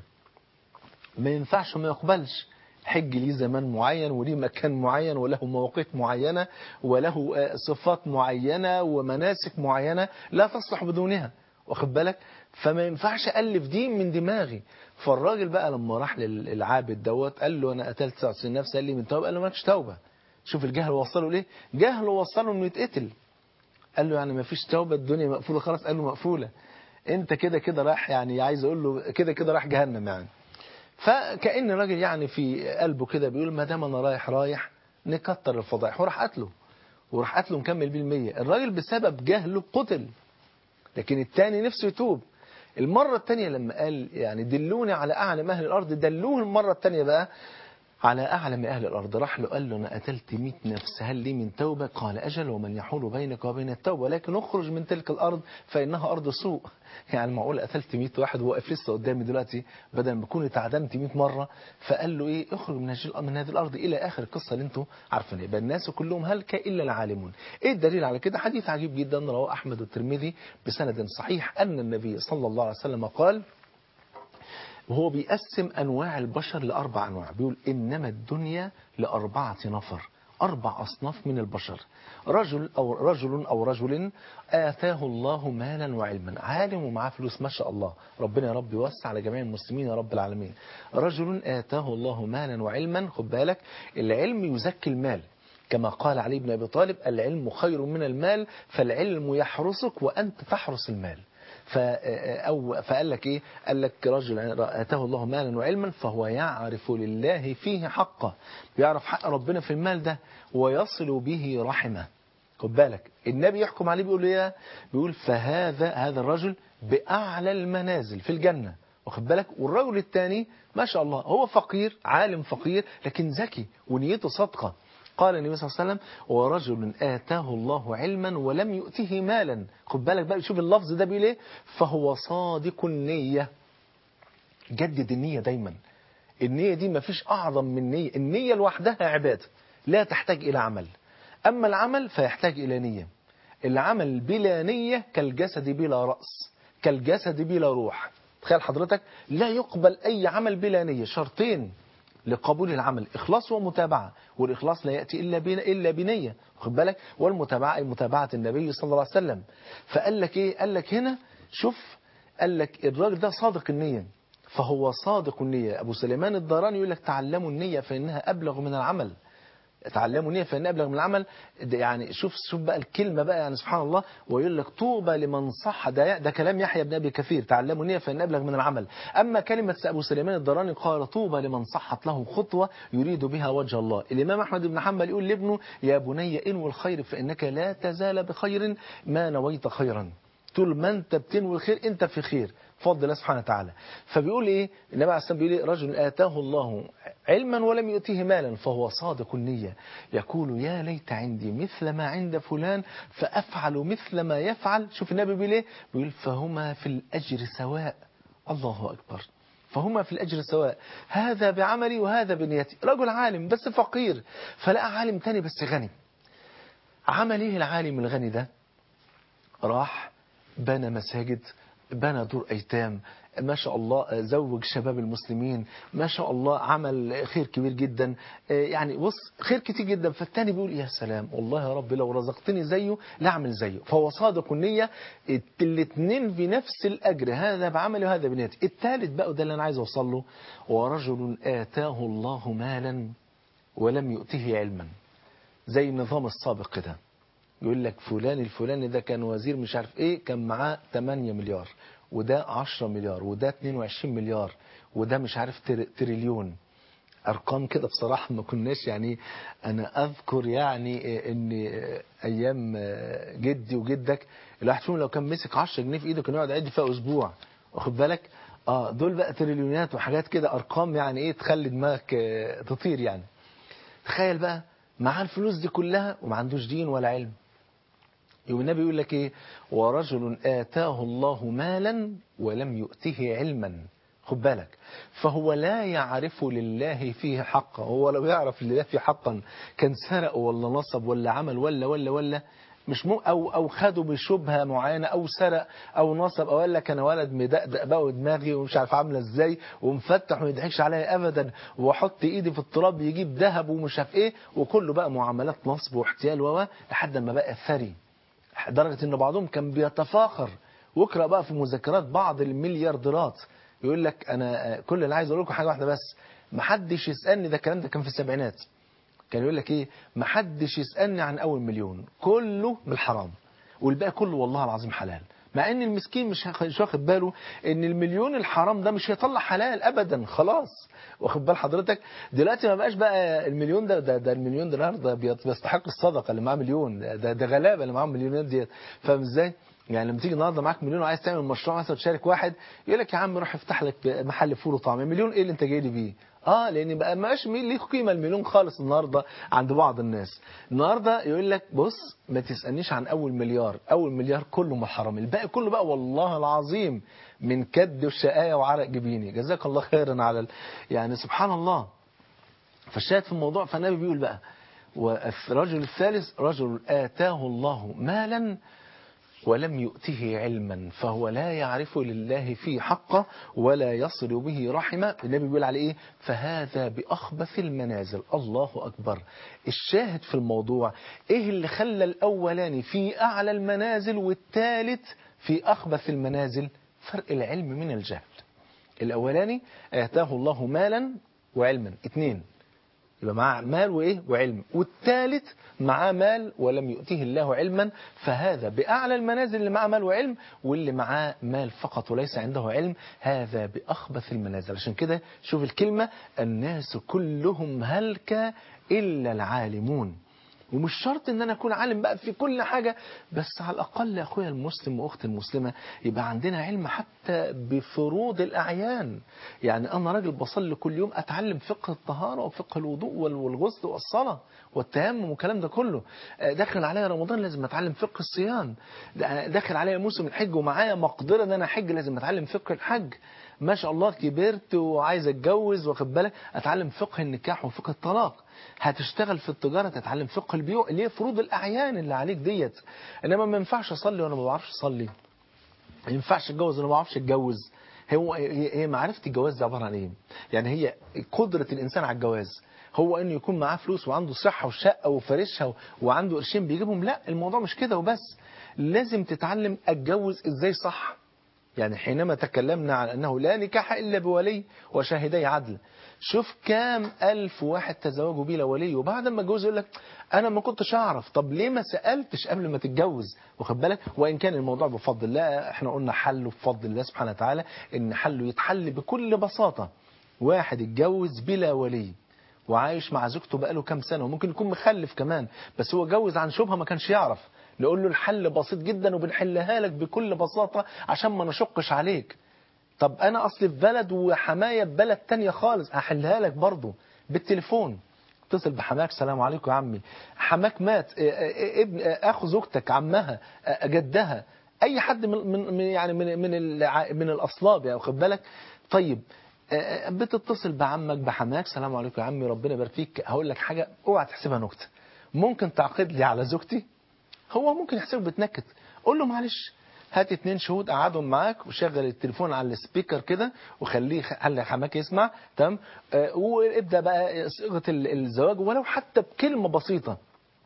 ما ينفعش وما يقبلش حج ليه زمان معين وليه مكان معين وله مواقيت معينة وله صفات معينة ومناسك معينة لا تصلح بدونها واخد بالك فما ينفعش ألف دي من دماغي فالراجل بقى لما راح للعابد دوت قال له أنا قتلت 99 نفس قال لي من توبة قال له مالكش توبة شوف الجهل وصله ليه جهل وصله انه يتقتل قال له يعني ما فيش توبة الدنيا مقفولة خلاص قال له مقفولة انت كده كده راح يعني عايز اقول له كده كده راح جهنم يعني فكأن الراجل يعني في قلبه كده بيقول ما دام انا رايح رايح نكتر الفضائح وراح قتله وراح قتله مكمل بيه المية الراجل بسبب جهله قتل لكن التاني نفسه يتوب المرة التانية لما قال يعني دلوني على أعلم أهل الأرض دلوه المرة التانية بقى على أعلم أهل الأرض راح له قال له أنا قتلت 100 نفس هل لي من توبة قال أجل ومن يحول بينك وبين التوبة لكن اخرج من تلك الأرض فإنها أرض سوء يعني معقول قتلت 100 واحد وواقف لسه قدامي دلوقتي بدل ما أكون اتعدمت 100 مرة فقال له إيه اخرج من, من هذه الأرض إلى آخر القصة اللي أنتم عارفينها يبقى الناس كلهم هلك إلا العالمون إيه الدليل على كده حديث عجيب جدا رواه أحمد والترمذي بسند صحيح أن النبي صلى الله عليه وسلم قال وهو بيقسم أنواع البشر لأربع أنواع بيقول إنما الدنيا لأربعة نفر أربع أصناف من البشر رجل أو رجل أو رجل آتاه الله مالا وعلما عالم ومعاه فلوس ما شاء الله ربنا يا رب يوسع على جميع المسلمين يا رب العالمين رجل آتاه الله مالا وعلما خد بالك العلم يزكي المال كما قال علي بن أبي طالب العلم خير من المال فالعلم يحرسك وأنت تحرس المال ف أو فقال لك إيه قال لك رجل آتاه الله مالا وعلما فهو يعرف لله فيه حقه بيعرف حق ربنا في المال ده ويصل به رحمه خد بالك النبي يحكم عليه بيقول ايه بيقول فهذا هذا الرجل بأعلى المنازل في الجنة واخد بالك والرجل الثاني ما شاء الله هو فقير عالم فقير لكن ذكي ونيته صادقه قال النبي صلى الله عليه وسلم ورجل آتاه الله علما ولم يؤته مالا خد بالك بقى شوف اللفظ ده بيقول ايه فهو صادق النية جدد النية دايما النية دي ما فيش أعظم من نية النية لوحدها عبادة لا تحتاج إلى عمل أما العمل فيحتاج إلى نية العمل بلا نية كالجسد بلا رأس كالجسد بلا روح تخيل حضرتك لا يقبل أي عمل بلا نية شرطين لقبول العمل إخلاص ومتابعة والإخلاص لا يأتي إلا بنا إلا بنية خد بالك والمتابعة متابعة النبي صلى الله عليه وسلم فقال لك إيه قال لك هنا شوف قال لك الراجل ده صادق النية فهو صادق النية أبو سليمان الداراني يقول لك تعلموا النية فإنها أبلغ من العمل تعلموا النية فإن أبلغ من العمل يعني شوف شوف بقى الكلمة بقى يعني سبحان الله ويقول لك طوبى لمن صح ده ده كلام يحيى بن أبي كثير تعلموا النية فإن أبلغ من العمل أما كلمة أبو سليمان الدراني قال طوبى لمن صحت له خطوة يريد بها وجه الله الإمام أحمد بن حنبل يقول لابنه يا بني إنو الخير فإنك لا تزال بخير ما نويت خيرا طول ما انت بتنوي الخير انت في خير بفضل الله سبحانه وتعالى فبيقول ايه النبي عليه الصلاه بيقول ايه رجل اتاه الله علما ولم يؤتيه مالا فهو صادق النيه يقول يا ليت عندي مثل ما عند فلان فافعل مثل ما يفعل شوف النبي بيقول ايه بيقول فهما في الاجر سواء الله اكبر فهما في الأجر سواء هذا بعملي وهذا بنيتي رجل عالم بس فقير فلقى عالم تاني بس غني عمل ايه العالم الغني ده راح بنى مساجد بنى دور أيتام ما شاء الله زوج شباب المسلمين ما شاء الله عمل خير كبير جدا يعني بص خير كتير جدا فالتاني بيقول يا سلام والله يا رب لو رزقتني زيه لاعمل زيه فهو صادق النية الاثنين بنفس الأجر هذا بعمله وهذا بنيته الثالث بقى ده اللي أنا عايز أوصل له ورجل آتاه الله مالا ولم يؤته علما زي النظام السابق كده يقول لك فلان الفلاني ده كان وزير مش عارف ايه كان معاه 8 مليار وده 10 مليار وده 22 مليار وده مش عارف تريليون ارقام كده بصراحه ما كناش يعني انا اذكر يعني ان ايام جدي وجدك الواحد فيهم لو كان مسك 10 جنيه في ايده كان يقعد يعد فيها اسبوع واخد بالك اه دول بقى تريليونات وحاجات كده ارقام يعني ايه تخلي دماغك تطير يعني تخيل بقى معاه الفلوس دي كلها وما عندوش دين ولا علم يوم النبي يقول لك ايه ورجل آتاه الله مالا ولم يؤته علما خد بالك فهو لا يعرف لله فيه حقا هو لو يعرف لله فيه حقا كان سرق ولا نصب ولا عمل ولا ولا ولا مش مو او او خده بشبهه معينه او سرق او نصب او قال لك انا ولد مدقدق بقى ودماغي ومش عارف عامله ازاي ومفتح وما يضحكش عليا ابدا واحط ايدي في التراب يجيب ذهب ومش عارف ايه وكله بقى معاملات نصب واحتيال و لحد ما بقى ثري لدرجه ان بعضهم كان بيتفاخر واقرا بقى في مذكرات بعض المليارديرات يقول لك انا كل اللي عايز اقول لكم حاجه واحده بس محدش يسالني ده الكلام ده كان في السبعينات كان يقول لك ايه محدش يسالني عن اول مليون كله من الحرام والباقي كله والله العظيم حلال مع ان المسكين مش مش واخد باله ان المليون الحرام ده مش هيطلع حلال ابدا خلاص واخد بال حضرتك دلوقتي ما بقاش بقى المليون ده ده, ده المليون دولار ده بيستحق الصدقه اللي معاه مليون ده ده غلابه اللي معاهم مليونات ديت فاهم ازاي يعني لما تيجي النهارده معاك مليون وعايز تعمل مشروع مثلا تشارك واحد يقول لك يا عم روح افتح لك محل فول وطعميه مليون ايه اللي انت جاي لي بيه اه لان بقى ما بقاش ليه قيمه المليون خالص النهارده عند بعض الناس النهارده يقول لك بص ما تسالنيش عن اول مليار اول مليار كله محرم الباقي كله بقى والله العظيم من كد وشقايه وعرق جبيني جزاك الله خيرا على ال... يعني سبحان الله فالشاهد في الموضوع فالنبي بيقول بقى والرجل الثالث رجل اتاه الله مالا ولم يؤته علما فهو لا يعرف لله فيه حقه ولا يصل به رحمه النبي بيقول عليه ايه فهذا بأخبث المنازل الله أكبر الشاهد في الموضوع ايه اللي خلى الأولاني في أعلى المنازل والثالث في أخبث المنازل فرق العلم من الجهل الأولاني آتاه الله مالا وعلما اثنين يبقى معاه مال وإيه وعلم والثالث معاه مال ولم يؤتيه الله علما فهذا بأعلى المنازل اللي معاه مال وعلم واللي معاه مال فقط وليس عنده علم هذا بأخبث المنازل عشان كده شوف الكلمة الناس كلهم هلك إلا العالمون ومش شرط ان انا اكون عالم بقى في كل حاجة بس على الاقل يا اخويا المسلم واختي المسلمة يبقى عندنا علم حتى بفروض الاعيان يعني انا راجل بصلي كل يوم اتعلم فقه الطهارة وفقه الوضوء والغسل والصلاة والتيمم والكلام ده كله داخل عليا رمضان لازم اتعلم فقه الصيام داخل عليا موسم الحج ومعايا مقدرة ان انا احج لازم اتعلم فقه الحج ما شاء الله كبرت وعايز اتجوز واخد بالك اتعلم فقه النكاح وفقه الطلاق هتشتغل في التجارة تتعلم فقه البيوع اللي هي فروض الأعيان اللي عليك ديت إنما ما ينفعش أصلي وأنا ما بعرفش أصلي ما ينفعش أتجوز وأنا ما بعرفش أتجوز هو هي معرفة الجواز دي عبارة عن إيه؟ يعني هي قدرة الإنسان على الجواز هو انه يكون معاه فلوس وعنده صحة وشقة وفارشها وعنده قرشين بيجيبهم لا الموضوع مش كده وبس لازم تتعلم اتجوز ازاي صح يعني حينما تكلمنا عن أنه لا نكاح إلا بولي وشاهدي عدل شوف كام ألف واحد تزوجوا بلا ولي وبعد ما اتجوز يقول لك أنا ما كنتش أعرف طب ليه ما سألتش قبل ما تتجوز واخد بالك وإن كان الموضوع بفضل الله احنا قلنا حله بفضل الله سبحانه وتعالى إن حله يتحل بكل بساطة واحد اتجوز بلا ولي وعايش مع زوجته بقاله كام سنة وممكن يكون مخلف كمان بس هو جوز عن شبهة ما كانش يعرف نقول له الحل بسيط جدا وبنحلها لك بكل بساطة عشان ما نشقش عليك طب انا اصل في بلد وحماية في بلد تانية خالص هحلها لك برضه بالتليفون اتصل بحماك سلام عليكم يا عمي حماك مات ابن اخو زوجتك عمها جدها اي حد من من يعني من من من الاصلاب يعني واخد بالك طيب بتتصل بعمك بحماك سلام عليكم يا عمي ربنا يبارك فيك هقول لك حاجه اوعى تحسبها نكته ممكن تعقد لي على زوجتي هو ممكن يحسبه بتنكت قول له معلش هات اتنين شهود قعدهم معاك وشغل التليفون على السبيكر كده وخليه خلي حماك يسمع تمام آه وابدا بقى صيغه الزواج ولو حتى بكلمه بسيطه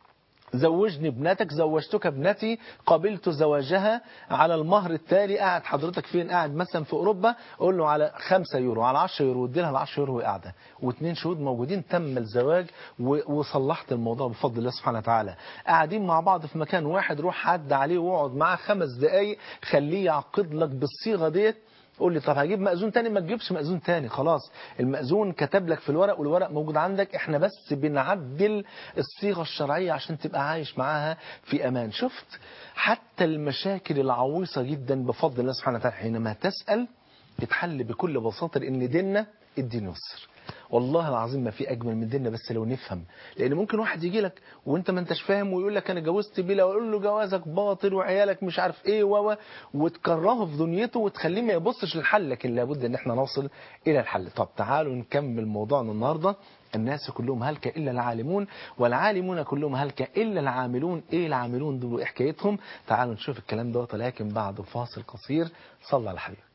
زوجني ابنتك زوجتك ابنتي قبلت زواجها على المهر التالي قاعد حضرتك فين قاعد مثلا في اوروبا قول له على 5 يورو على 10 يورو ادي لها ال 10 يورو وهي قاعده واثنين شهود موجودين تم الزواج وصلحت الموضوع بفضل الله سبحانه وتعالى قاعدين مع بعض في مكان واحد روح عد عليه واقعد معاه خمس دقائق خليه يعقد لك بالصيغه ديت قول لي طب هجيب مأذون تاني ما تجيبش مأذون تاني خلاص المأذون كتب لك في الورق والورق موجود عندك احنا بس بنعدل الصيغة الشرعية عشان تبقى عايش معاها في أمان شفت حتى المشاكل العويصة جدا بفضل الله سبحانه وتعالى حينما تسأل تتحل بكل بساطة لأن ديننا الدين يسر والله العظيم ما في اجمل من ديننا بس لو نفهم لان ممكن واحد يجي لك وانت ما انتش فاهم ويقول لك انا جوزت بلا ويقول له جوازك باطل وعيالك مش عارف ايه و وتكرهه في دنيته وتخليه ما يبصش للحل لكن لابد ان احنا نصل الى الحل طب تعالوا نكمل موضوعنا النهارده الناس كلهم هلك إلا العالمون والعالمون كلهم هلك إلا العاملون إيه العاملون دول وإيه حكايتهم تعالوا نشوف الكلام دوت لكن بعد فاصل قصير صلى على حبيبك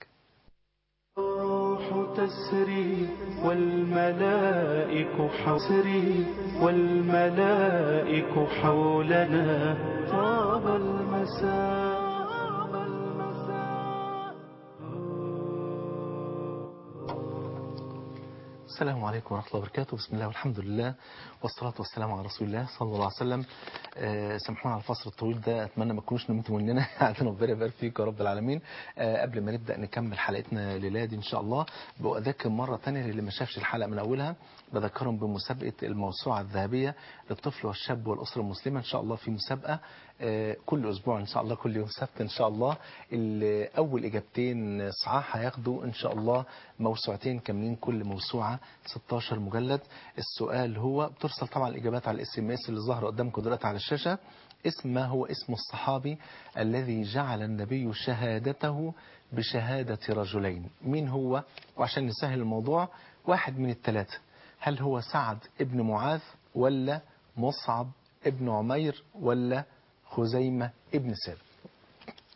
الروح تسري والملائك حصري والملائك حولنا طاب المساء السلام عليكم ورحمة الله وبركاته بسم الله والحمد لله والصلاة والسلام على رسول الله صلى الله عليه وسلم أه سامحونا على الفصل الطويل ده أتمنى ما تكونوش نمتوا مننا يعني ربنا يبارك فيك يا رب العالمين أه قبل ما نبدأ نكمل حلقتنا ليلة دي إن شاء الله بأذكر مرة تانية للي ما شافش الحلقة من أولها بذكرهم بمسابقة الموسوعة الذهبية للطفل والشاب والأسرة المسلمة إن شاء الله في مسابقة أه كل أسبوع إن شاء الله كل يوم سبت إن شاء الله أول إجابتين صحاح هياخدوا إن شاء الله موسوعتين كاملين كل موسوعة 16 مجلد السؤال هو بترسل طبعا الإجابات على الاس ام اس اللي ظاهر قدامكم دلوقتي على الشاشة اسم ما هو اسم الصحابي الذي جعل النبي شهادته بشهادة رجلين مين هو وعشان نسهل الموضوع واحد من الثلاثة هل هو سعد ابن معاذ ولا مصعب ابن عمير ولا خزيمة ابن ثابت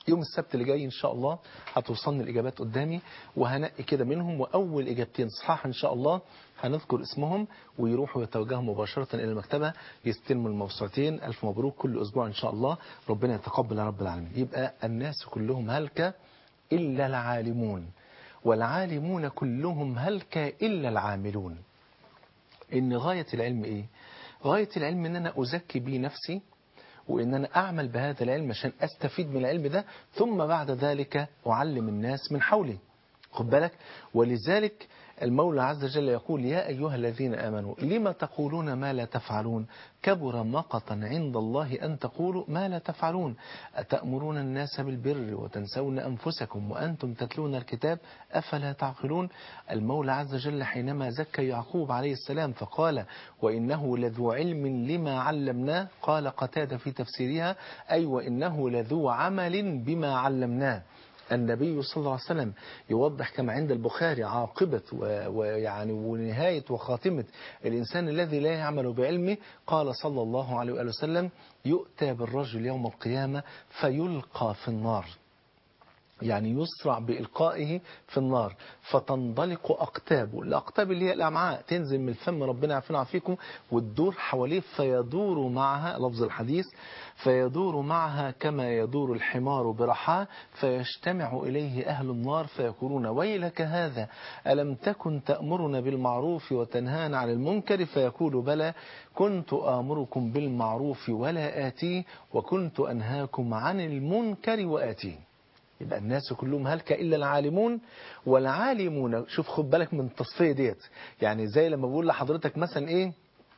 يوم السبت اللي جاي ان شاء الله هتوصلني الاجابات قدامي وهنقي كده منهم واول اجابتين صحاح ان شاء الله هنذكر اسمهم ويروحوا يتوجهوا مباشرة إلى المكتبة يستلموا الموسوعتين ألف مبروك كل أسبوع إن شاء الله ربنا يتقبل يا رب العالمين يبقى الناس كلهم هلكة إلا العالمون والعالمون كلهم هلكة إلا العاملون إن غاية العلم إيه؟ غاية العلم إن أنا أزكي بيه نفسي وإن أنا أعمل بهذا العلم عشان أستفيد من العلم ده ثم بعد ذلك أعلم الناس من حولي خد بالك ولذلك المولى عز وجل يقول يا أيها الذين آمنوا لما تقولون ما لا تفعلون كبر مقتا عند الله أن تقولوا ما لا تفعلون أتأمرون الناس بالبر وتنسون أنفسكم وأنتم تتلون الكتاب أفلا تعقلون المولى عز وجل حينما زكى يعقوب عليه السلام فقال وإنه لذو علم لما علمناه قال قتاد في تفسيرها أي وإنه لذو عمل بما علمناه النبي صلى الله عليه وسلم يوضح كما عند البخاري عاقبة ويعني ونهاية وخاتمة الإنسان الذي لا يعمل بعلمه قال صلى الله عليه وآله وسلم يؤتى بالرجل يوم القيامة فيلقى في النار يعني يسرع بإلقائه في النار فتنضلق أقتابه الأقتاب اللي هي الأمعاء تنزل من الفم ربنا يعافينا ويعافيكم وتدور حواليه فيدور معها لفظ الحديث فيدور معها كما يدور الحمار برحاه فيجتمع إليه أهل النار فيقولون ويلك هذا ألم تكن تأمرنا بالمعروف وتنهانا عن المنكر فيقول بلى كنت آمركم بالمعروف ولا آتيه وكنت أنهاكم عن المنكر وآتيه يبقى الناس كلهم هلكة إلا العالمون والعالمون شوف خد بالك من التصفية ديت يعني زي لما بقول لحضرتك مثلا إيه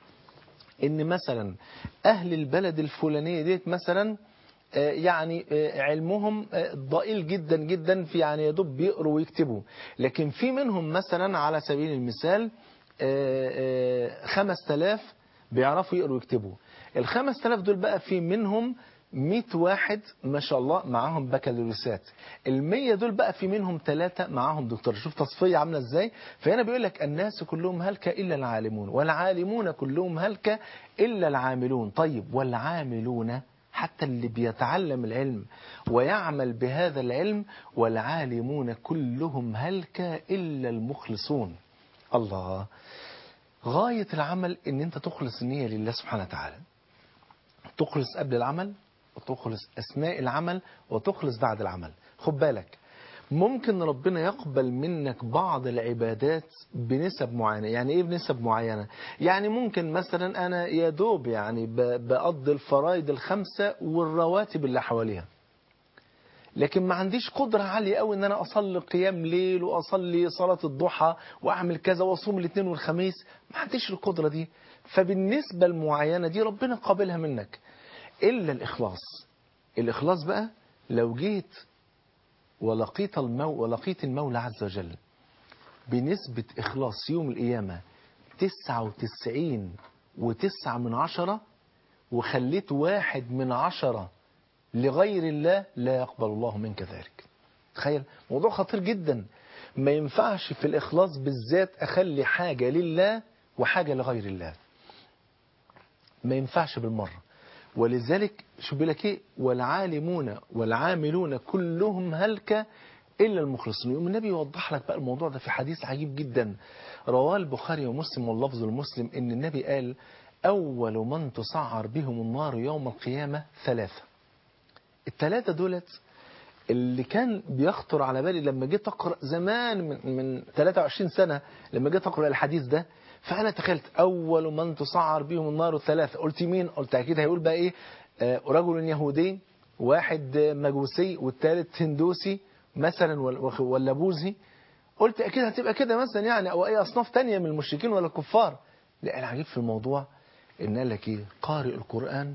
إن مثلا أهل البلد الفلانية ديت مثلا يعني علمهم ضئيل جدا جدا في يعني يدوب بيقروا ويكتبوا لكن في منهم مثلا على سبيل المثال خمس تلاف بيعرفوا يقروا ويكتبوا الخمس تلاف دول بقى في منهم 100 واحد ما شاء الله معاهم بكالوريوسات ال100 دول بقى في منهم ثلاثة معاهم دكتور شوف تصفية عاملة ازاي فهنا بيقول لك الناس كلهم هلكة إلا العالمون والعالمون كلهم هلكة إلا العاملون طيب والعاملون حتى اللي بيتعلم العلم ويعمل بهذا العلم والعالمون كلهم هلكة إلا المخلصون الله غاية العمل ان انت تخلص النية لله سبحانه وتعالى تخلص قبل العمل وتخلص أثناء العمل وتخلص بعد العمل خد بالك ممكن ربنا يقبل منك بعض العبادات بنسب معينة يعني ايه بنسب معينة يعني ممكن مثلا انا يا دوب يعني بقضي الفرائض الخمسة والرواتب اللي حواليها لكن ما عنديش قدرة عالية قوي ان انا اصلي قيام ليل واصلي صلاة الضحى واعمل كذا واصوم الاثنين والخميس ما عنديش القدرة دي فبالنسبة المعينة دي ربنا قابلها منك إلا الإخلاص الإخلاص بقى لو جيت ولقيت المو ولقيت المولى عز وجل بنسبة إخلاص يوم القيامة تسعة وتسعين وتسعة من عشرة وخليت واحد من عشرة لغير الله لا يقبل الله منك ذلك تخيل موضوع خطير جدا ما ينفعش في الإخلاص بالذات أخلي حاجة لله وحاجة لغير الله ما ينفعش بالمرة ولذلك شو بيقول ايه والعالمون والعاملون كلهم هلكة إلا المخلصون يوم النبي يوضح لك بقى الموضوع ده في حديث عجيب جدا رواه البخاري ومسلم واللفظ المسلم إن النبي قال أول من تسعر بهم النار يوم القيامة ثلاثة الثلاثة دولت اللي كان بيخطر على بالي لما جيت أقرأ زمان من, من 23 سنة لما جيت أقرأ الحديث ده فأنا تخيلت أول من تسعر بهم النار ثلاثة قلت مين قلت أكيد هيقول بقى إيه آه رجل يهودي واحد مجوسي والثالث هندوسي مثلا ولا بوذي قلت أكيد هتبقى كده مثلا يعني أو أي أصناف تانية من المشركين ولا الكفار لا العجيب في الموضوع إن قال لك إيه قارئ القرآن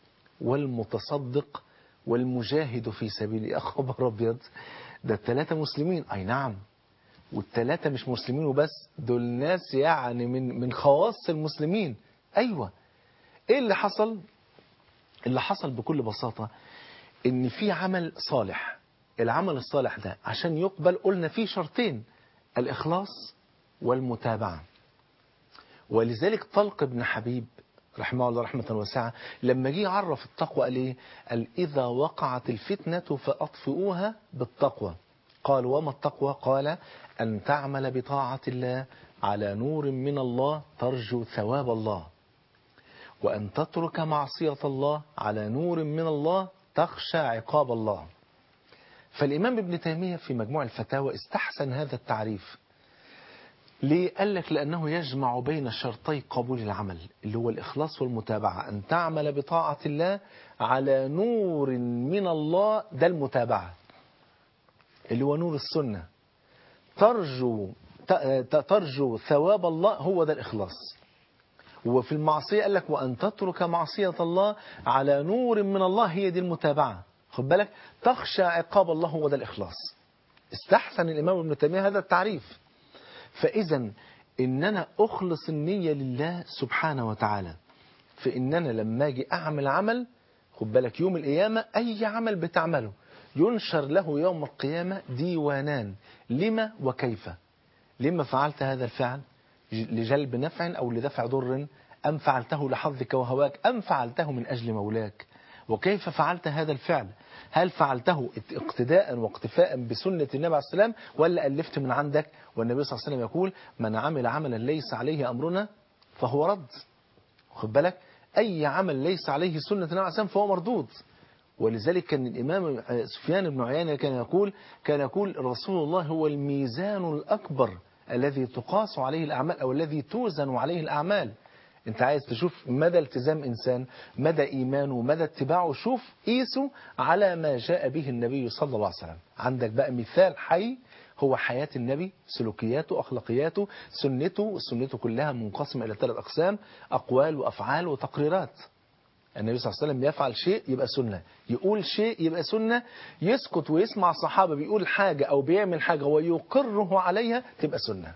والمتصدق والمجاهد في سبيل يا خبر أبيض ده الثلاثة مسلمين أي نعم والثلاثة مش مسلمين وبس دول ناس يعني من من خواص المسلمين أيوة إيه اللي حصل اللي حصل بكل بساطة إن في عمل صالح العمل الصالح ده عشان يقبل قلنا فيه شرطين الإخلاص والمتابعة ولذلك طلق بن حبيب رحمه الله رحمة واسعة لما جه يعرف التقوى قال ايه قال إذا وقعت الفتنة فأطفئوها بالتقوى قال وما التقوى قال أن تعمل بطاعة الله على نور من الله ترجو ثواب الله وأن تترك معصية الله على نور من الله تخشى عقاب الله فالإمام ابن تيمية في مجموع الفتاوى استحسن هذا التعريف ليه؟ قال لك لأنه يجمع بين شرطي قبول العمل اللي هو الإخلاص والمتابعة أن تعمل بطاعة الله على نور من الله ده المتابعة اللي هو نور السنة ترجو ترجو ثواب الله هو ده الإخلاص وفي المعصية قال لك وأن تترك معصية الله على نور من الله هي دي المتابعة خد بالك تخشى عقاب الله هو ده الإخلاص استحسن الإمام ابن تيمية هذا التعريف فإذا إن أنا أخلص النية لله سبحانه وتعالى فإن أنا لما أجي أعمل عمل خد بالك يوم القيامة أي عمل بتعمله ينشر له يوم القيامة ديوانان لما وكيف لما فعلت هذا الفعل لجلب نفع أو لدفع ضر أم فعلته لحظك وهواك أم فعلته من أجل مولاك وكيف فعلت هذا الفعل هل فعلته اقتداء واقتفاء بسنة النبي عليه السلام ولا ألفت من عندك والنبي صلى الله عليه وسلم يقول من عمل عملا ليس عليه أمرنا فهو رد خد بالك أي عمل ليس عليه سنة النبي عليه السلام فهو مردود ولذلك كان الإمام سفيان بن عيينة كان يقول كان يقول رسول الله هو الميزان الأكبر الذي تقاس عليه الأعمال أو الذي توزن عليه الأعمال انت عايز تشوف مدى التزام إنسان مدى إيمانه مدى اتباعه شوف قيسه على ما جاء به النبي صلى الله عليه وسلم عندك بقى مثال حي هو حياة النبي سلوكياته أخلاقياته سنته سنته كلها منقسمة إلى ثلاث أقسام أقوال وأفعال وتقريرات النبي صلى الله عليه وسلم يفعل شيء يبقى سنة يقول شيء يبقى سنة يسكت ويسمع صحابة بيقول حاجة أو بيعمل حاجة ويقره عليها تبقى سنة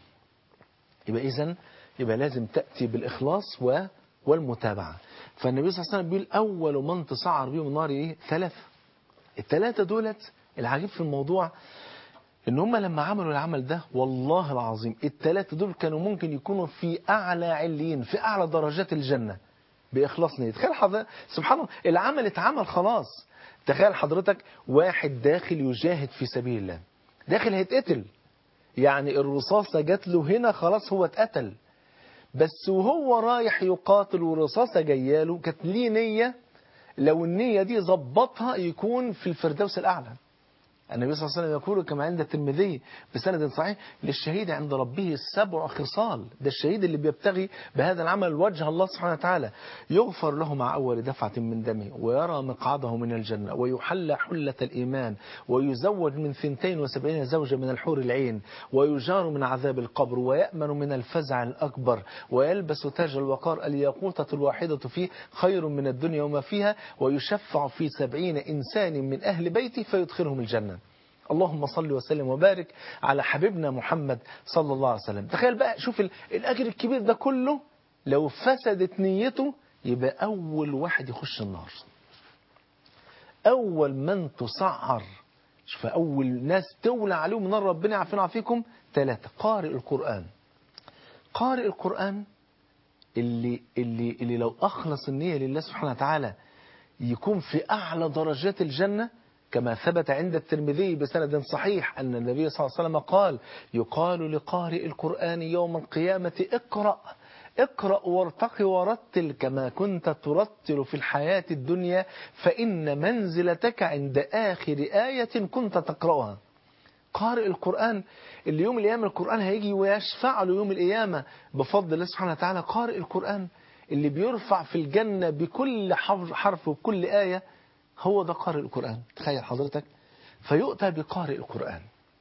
يبقى إذن يبقى لازم تأتي بالإخلاص و والمتابعة فالنبي صلى الله عليه وسلم بيقول أول من تسعر بهم النار إيه ثلاثة الثلاثة دولت العجيب في الموضوع ان هم لما عملوا العمل ده والله العظيم الثلاثة دول كانوا ممكن يكونوا في أعلى عليين في أعلى درجات الجنة بإخلاص نية تخيل حضرتك سبحان الله العمل اتعمل خلاص تخيل حضرتك واحد داخل يجاهد في سبيل الله داخل هيتقتل يعني الرصاصة جات له هنا خلاص هو اتقتل بس وهو رايح يقاتل والرصاصة جاياله كانت ليه نية لو النية دي ظبطها يكون في الفردوس الأعلى النبي صلى الله عليه وسلم يقول كما عند الترمذي بسند صحيح للشهيد عند ربه سبع خصال ده الشهيد اللي بيبتغي بهذا العمل وجه الله سبحانه وتعالى يغفر له مع أول دفعة من دمه ويرى مقعده من الجنة ويحلى حلة الإيمان ويزوج من ثنتين وسبعين زوجة من الحور العين ويجار من عذاب القبر ويأمن من الفزع الأكبر ويلبس تاج الوقار الياقوتة الواحدة فيه خير من الدنيا وما فيها ويشفع في سبعين إنسان من أهل بيته فيدخلهم الجنة اللهم صل وسلم وبارك على حبيبنا محمد صلى الله عليه وسلم تخيل بقى شوف الأجر الكبير ده كله لو فسدت نيته يبقى أول واحد يخش النار أول من تسعر شوف أول ناس تولى عليهم نار ربنا يعافينا ويعافيكم ثلاثة قارئ القرآن قارئ القرآن اللي, اللي, اللي لو أخلص النية لله سبحانه وتعالى يكون في أعلى درجات الجنة كما ثبت عند الترمذي بسند صحيح أن النبي صلى الله عليه وسلم قال يقال لقارئ القرآن يوم القيامة اقرأ اقرأ وارتق ورتل كما كنت ترتل في الحياة الدنيا فإن منزلتك عند آخر آية كنت تقرأها قارئ القرآن اللي يوم القيامة القرآن هيجي ويشفع له يوم القيامة بفضل الله سبحانه وتعالى قارئ القرآن اللي بيرفع في الجنة بكل حرف وكل آية هو ده قارئ القرآن تخيل حضرتك فيؤتى بقارئ القرآن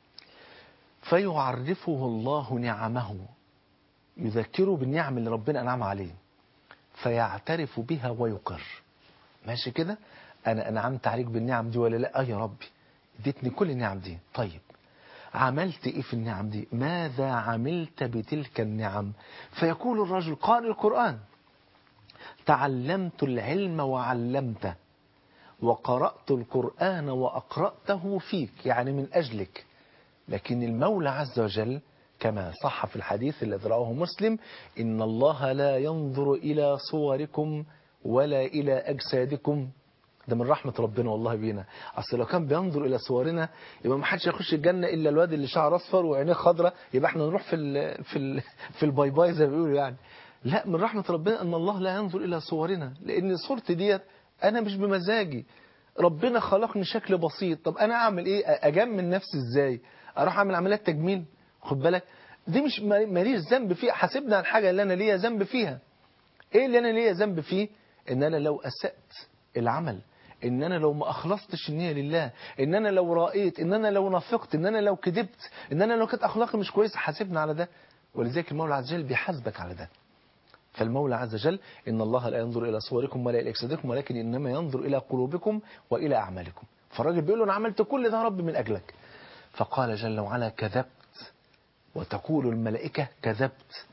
فيعرفه الله نعمه يذكره بالنعم اللي ربنا أنعم عليه فيعترف بها ويقر ماشي كده أنا أنعمت عليك بالنعم دي ولا لا آه يا ربي اديتني كل النعم دي طيب عملت ايه في النعم دي ماذا عملت بتلك النعم فيقول الرجل قارئ القرآن تعلمت العلم وعلمته وقرأت القرآن وأقرأته فيك يعني من أجلك لكن المولى عز وجل كما صح في الحديث الذي رواه مسلم إن الله لا ينظر إلى صوركم ولا إلى أجسادكم ده من رحمة ربنا والله بينا أصل لو كان بينظر إلى صورنا يبقى ما حدش يخش الجنة إلا الواد اللي شعره أصفر وعينيه خضراء يبقى احنا نروح في ال في ال في الباي باي زي ما بيقولوا يعني لا من رحمة ربنا أن الله لا ينظر إلى صورنا لأن صورتي ديت أنا مش بمزاجي ربنا خلقني شكل بسيط طب أنا أعمل إيه أجمل نفسي إزاي أروح أعمل عمليات تجميل خد بالك دي مش ماليش ذنب فيها حاسبني على الحاجة اللي أنا ليا ذنب فيها إيه اللي أنا ليا ذنب فيه إن أنا لو أسأت العمل ان انا لو ما اخلصتش النية لله ان انا لو رأيت ان انا لو نافقت ان انا لو كذبت ان انا لو كانت اخلاقي مش كويسه حاسبنا على ده ولذلك المولى عز وجل بيحاسبك على ده فالمولى عز وجل ان الله لا ينظر الى صوركم ولا الى اجسادكم ولكن انما ينظر الى قلوبكم والى اعمالكم فالراجل بيقول له انا عملت كل ده يا رب من اجلك فقال جل وعلا كذبت وتقول الملائكه كذبت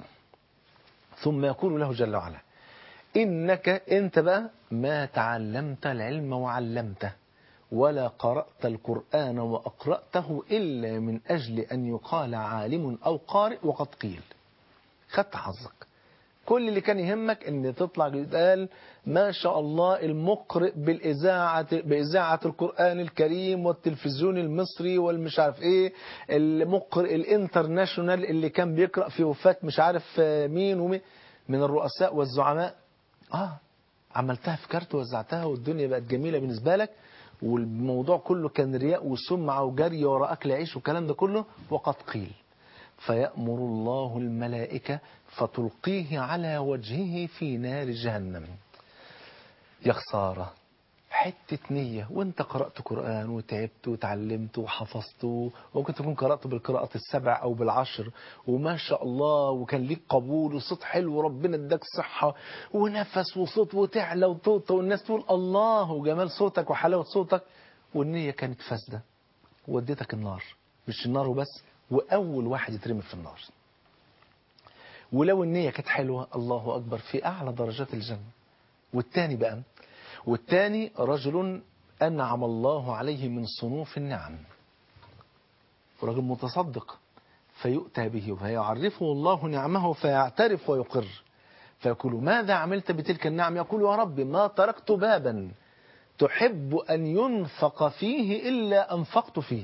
ثم يقول له جل وعلا إنك أنت بقى ما تعلمت العلم وعلمته ولا قرأت القرآن وأقرأته إلا من أجل أن يقال عالم أو قارئ وقد قيل خدت حظك كل اللي كان يهمك ان تطلع يتقال ما شاء الله المقرئ بالإذاعة بإذاعة القرآن الكريم والتلفزيون المصري والمش عارف ايه المقرئ الانترناشونال اللي كان بيقرأ في وفاة مش عارف مين ومين من الرؤساء والزعماء اه عملتها في كارت ووزعتها والدنيا بقت جميلة بالنسبة لك والموضوع كله كان رياء وسمعة وجري وراء أكل عيش والكلام ده كله وقد قيل فيأمر الله الملائكة فتلقيه على وجهه في نار جهنم يا خسارة حتة نية وانت قرأت قرآن وتعبت وتعلمت وحفظت وممكن تكون قرأت بالقراءة السبع أو بالعشر وما شاء الله وكان ليك قبول وصوت حلو وربنا اداك صحة ونفس وصوت وتعلى وتوطى والناس تقول الله وجمال صوتك وحلاوة صوتك والنية كانت فاسدة وديتك النار مش النار وبس وأول واحد يترمي في النار ولو النية كانت حلوة الله أكبر في أعلى درجات الجنة والتاني بقى والتاني رجل أنعم الله عليه من صنوف النعم رجل متصدق فيؤتى به فيعرفه الله نعمه فيعترف ويقر فيقول ماذا عملت بتلك النعم يقول يا رب ما تركت بابا تحب أن ينفق فيه إلا أنفقت فيه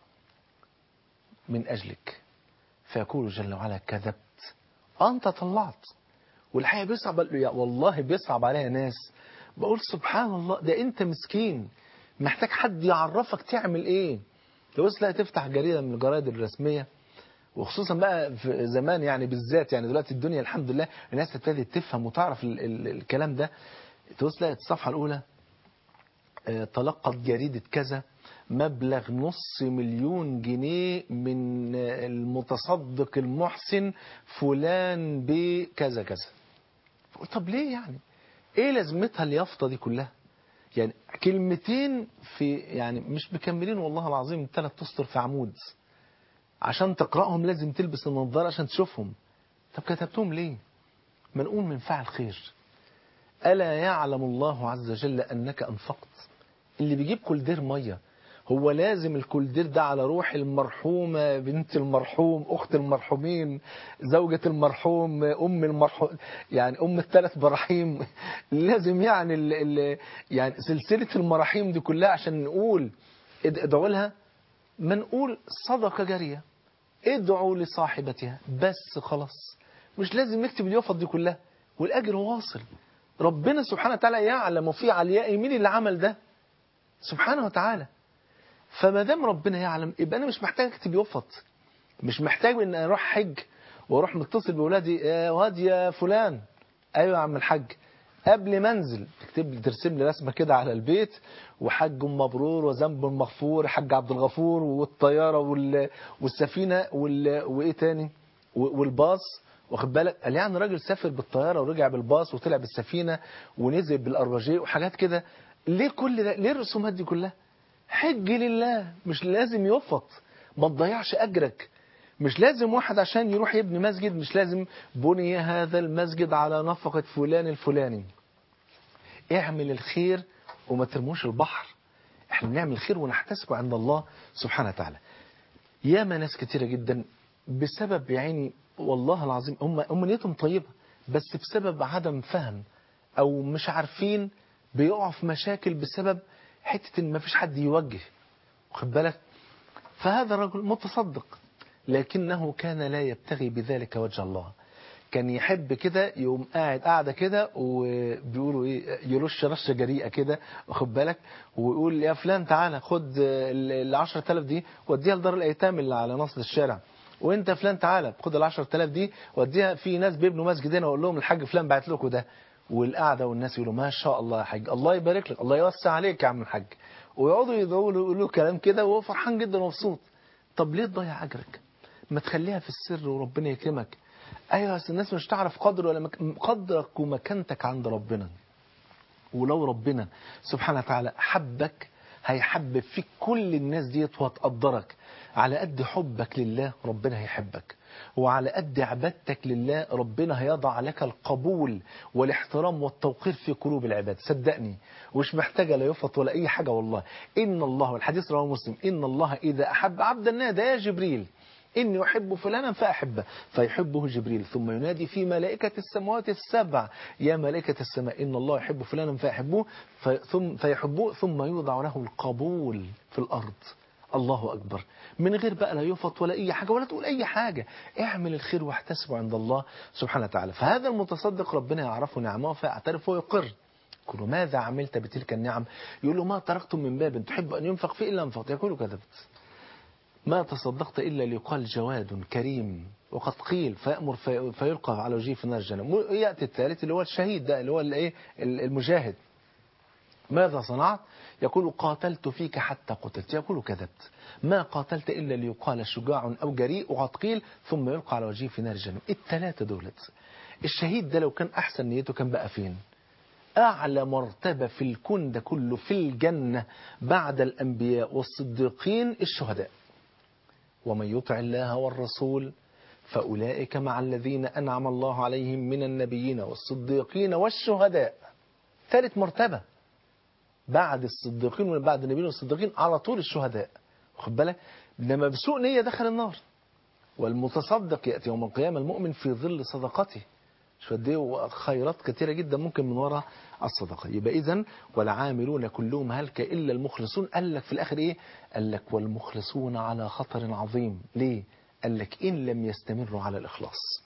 من أجلك فيقول جل وعلا كذبت أنت طلعت والحقيقة بيصعب والله بيصعب عليها ناس بقول سبحان الله ده انت مسكين محتاج حد يعرفك تعمل ايه لو لا تفتح جريدة من الجرائد الرسمية وخصوصا بقى في زمان يعني بالذات يعني دلوقتي الدنيا الحمد لله الناس ابتدت تفهم وتعرف ال ال الكلام ده تبص لقيت الصفحة الأولى تلقت جريدة كذا مبلغ نص مليون جنيه من المتصدق المحسن فلان بكذا كذا طب ليه يعني ايه لازمتها اليافطة دي كلها يعني كلمتين في يعني مش مكملين والله العظيم ثلاث تسطر في عمود عشان تقرأهم لازم تلبس النظارة عشان تشوفهم طب كتبتهم ليه ما نقول من فعل خير ألا يعلم الله عز وجل أنك أنفقت اللي بيجيب كولدير مية هو لازم الكولدير ده على روح المرحومة بنت المرحوم أخت المرحومين زوجة المرحوم أم المرحوم يعني أم الثلاث براحيم لازم يعني ال ال يعني سلسلة المراحيم دي كلها عشان نقول ادعوا لها ما نقول صدقة جارية ادعوا لصاحبتها بس خلاص مش لازم نكتب اليوفط دي كلها والأجر واصل ربنا سبحانه وتعالى يعلم في علياء مين اللي عمل ده سبحانه وتعالى فما دام ربنا يعلم يبقى انا مش محتاج اكتب يفط مش محتاج ان اروح حج واروح متصل باولادي يا واد يا فلان ايوه يا عم الحاج قبل ما انزل تكتب لي ترسم لي رسمه كده على البيت وحج مبرور وذنب مغفور حج عبد الغفور والطياره وال... والسفينه وال... وايه تاني والباص واخد بالك قال يعني راجل سافر بالطياره ورجع بالباص وطلع بالسفينه ونزل بالارباجيه وحاجات كده ليه كل ده ليه الرسومات دي كلها حج لله مش لازم يفط ما تضيعش أجرك مش لازم واحد عشان يروح يبني مسجد مش لازم بني هذا المسجد على نفقة فلان الفلاني اعمل الخير وما ترموش البحر احنا بنعمل الخير ونحتسبه عند الله سبحانه وتعالى ياما ناس كتيرة جدا بسبب يعني والله العظيم هم هم نيتهم طيبة بس بسبب عدم فهم أو مش عارفين بيقعوا في مشاكل بسبب حتة إن ما فيش حد يوجه واخد بالك فهذا الرجل متصدق لكنه كان لا يبتغي بذلك وجه الله كان يحب كده يقوم قاعد قاعده كده وبيقولوا ايه يرش رشه جريئه كده واخد بالك ويقول يا فلان تعالى خد ال 10000 دي وديها لدار الايتام اللي على نص الشارع وانت فلان تعالى خد ال 10000 دي وديها في ناس بيبنوا مسجد هنا واقول لهم الحاج فلان بعت لكم ده والقعده والناس يقولوا ما شاء الله يا حاج الله يبارك لك الله يوسع عليك يا عم الحاج ويقعدوا يدعوا له يقولوا كلام كده وهو فرحان جدا ومبسوط طب ليه تضيع اجرك ما تخليها في السر وربنا يكرمك ايوه بس الناس مش تعرف قدر ولا مك... قدرك ومكانتك عند ربنا ولو ربنا سبحانه وتعالى حبك هيحبب فيك كل الناس ديت وهتقدرك على قد حبك لله ربنا هيحبك وعلى قد عبادتك لله ربنا هيضع لك القبول والاحترام والتوقير في قلوب العباد صدقني ومش محتاجة لا يفط ولا أي حاجة والله إن الله والحديث رواه مسلم إن الله إذا أحب عبدا نادى يا جبريل إني أحب فلانا فأحبه فيحبه جبريل ثم ينادي في ملائكة السماوات السبع يا ملائكة السماء إن الله يحب فلانا فأحبوه في ثم فيحبوه ثم يوضع له القبول في الأرض الله أكبر من غير بقى لا يفط ولا أي حاجة ولا تقول أي حاجة اعمل الخير واحتسبه عند الله سبحانه وتعالى فهذا المتصدق ربنا يعرفه نعمه فيعترف ويقر يقول له ماذا عملت بتلك النعم يقول له ما تركتم من باب تحب أن ينفق فيه إلا أنفقت يقول كذبت ما تصدقت إلا ليقال جواد كريم وقد قيل فيأمر في فيلقى على وجهه في النار جهنم يأتي الثالث اللي هو الشهيد ده اللي هو الايه المجاهد ماذا صنعت يقول قاتلت فيك حتى قتلت يقول كذبت ما قاتلت إلا ليقال شجاع أو جريء وقد قيل ثم يلقى على وجهه في نار جهنم الثلاثة دولت الشهيد ده لو كان أحسن نيته كان بقى فين أعلى مرتبة في الكون ده كله في الجنة بعد الأنبياء والصديقين الشهداء ومن يطع الله والرسول فأولئك مع الذين أنعم الله عليهم من النبيين والصديقين والشهداء ثالث مرتبة بعد الصديقين وبعد النبيين والصديقين على طول الشهداء واخد بالك لما بسوء نية دخل النار والمتصدق يأتي يوم القيامة المؤمن في ظل صدقته شو قد ايه خيرات كثيرة جدا ممكن من وراء الصدقة يبقى إذا والعاملون كلهم هلك إلا المخلصون قال لك في الآخر إيه قال لك والمخلصون على خطر عظيم ليه قال لك إن لم يستمروا على الإخلاص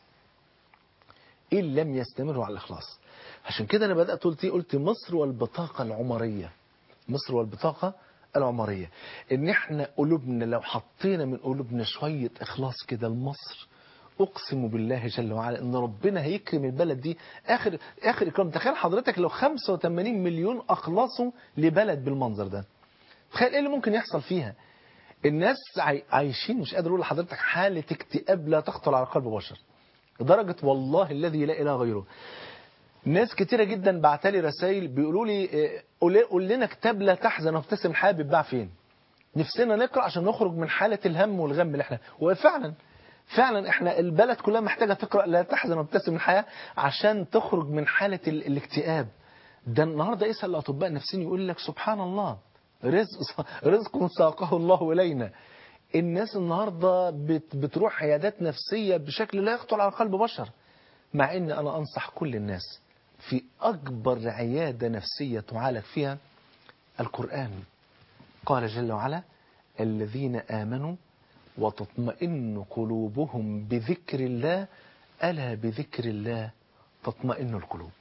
إن لم يستمروا على الإخلاص عشان كده أنا بدأت قلت إيه قلت مصر والبطاقة العمرية مصر والبطاقة العمرية إن إحنا قلوبنا لو حطينا من قلوبنا شوية إخلاص كده لمصر اقسم بالله جل وعلا ان ربنا هيكرم البلد دي اخر اخر اكرام تخيل حضرتك لو 85 مليون اخلصوا لبلد بالمنظر ده تخيل ايه اللي ممكن يحصل فيها الناس عاي- عايشين مش قادر اقول لحضرتك حاله اكتئاب لا تخطر على قلب بشر لدرجه والله الذي لا اله غيره ناس كتيره جدا بعتلي رسائل بيقولوا لي إيه، قول قول لنا كتاب لا تحزن وابتسم الحياه بيتباع فين نفسنا نقرا عشان نخرج من حاله الهم والغم اللي احنا وفعلا فعلا احنا البلد كلها محتاجه تقرا لا تحزن وابتسم الحياه عشان تخرج من حاله ال- الاكتئاب ده النهارده اسال الاطباء النفسيين يقول لك سبحان الله رزق رزق ساقه الله الينا الناس النهارده بت بتروح عيادات نفسيه بشكل لا يخطر على قلب بشر مع ان انا انصح كل الناس في اكبر عياده نفسيه تعالج فيها القران قال جل وعلا الذين امنوا وتطمئن قلوبهم بذكر الله ألا بذكر الله تطمئن القلوب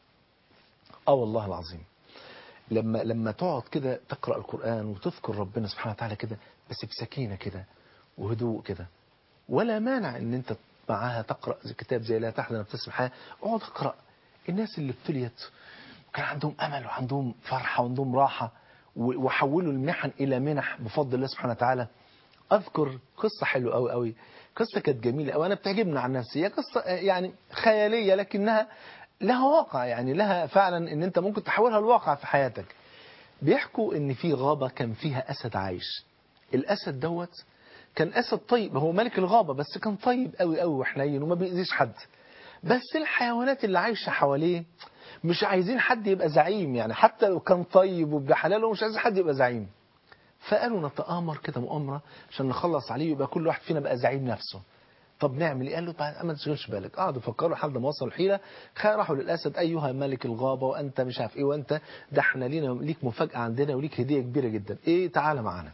اه والله العظيم لما لما تقعد كده تقرأ القرآن وتذكر ربنا سبحانه وتعالى كده بس بسكينة كده وهدوء كده ولا مانع ان انت معاها تقرأ زي كتاب زي لا تحزن وابتسم الحياة اقعد اقرأ الناس اللي ابتليت وكان عندهم امل وعندهم فرحة وعندهم راحة و- وحولوا المحن الى منح بفضل الله سبحانه وتعالى اذكر قصه حلوه قوي قوي قصه كانت جميله قوي انا بتعجبني عن نفسي هي قصه آه، يعني خياليه لكنها لها واقع يعني لها فعلا ان انت ممكن تحولها لواقع في حياتك بيحكوا ان في غابه كان فيها اسد عايش الاسد دوت كان اسد طيب هو ملك الغابه بس كان طيب قوي قوي وحنين وما بيأذيش حد بس الحيوانات اللي عايشه حواليه مش عايزين حد يبقى زعيم يعني حتى لو كان طيب وابن حلال ومش عايز حد يبقى زعيم فقالوا نتآمر كده مؤامرة عشان نخلص عليه يبقى كل واحد فينا بقى زعيم نفسه طب نعمل ايه قال له بعد ما تشغلش بالك قعدوا يفكروا لحد ما وصلوا الحيله خ- راحوا للاسد ايها ملك الغابه وانت مش عارف ايه وانت ده احنا لينا ليك مفاجاه عندنا وليك هديه كبيره جدا ايه تعالى معانا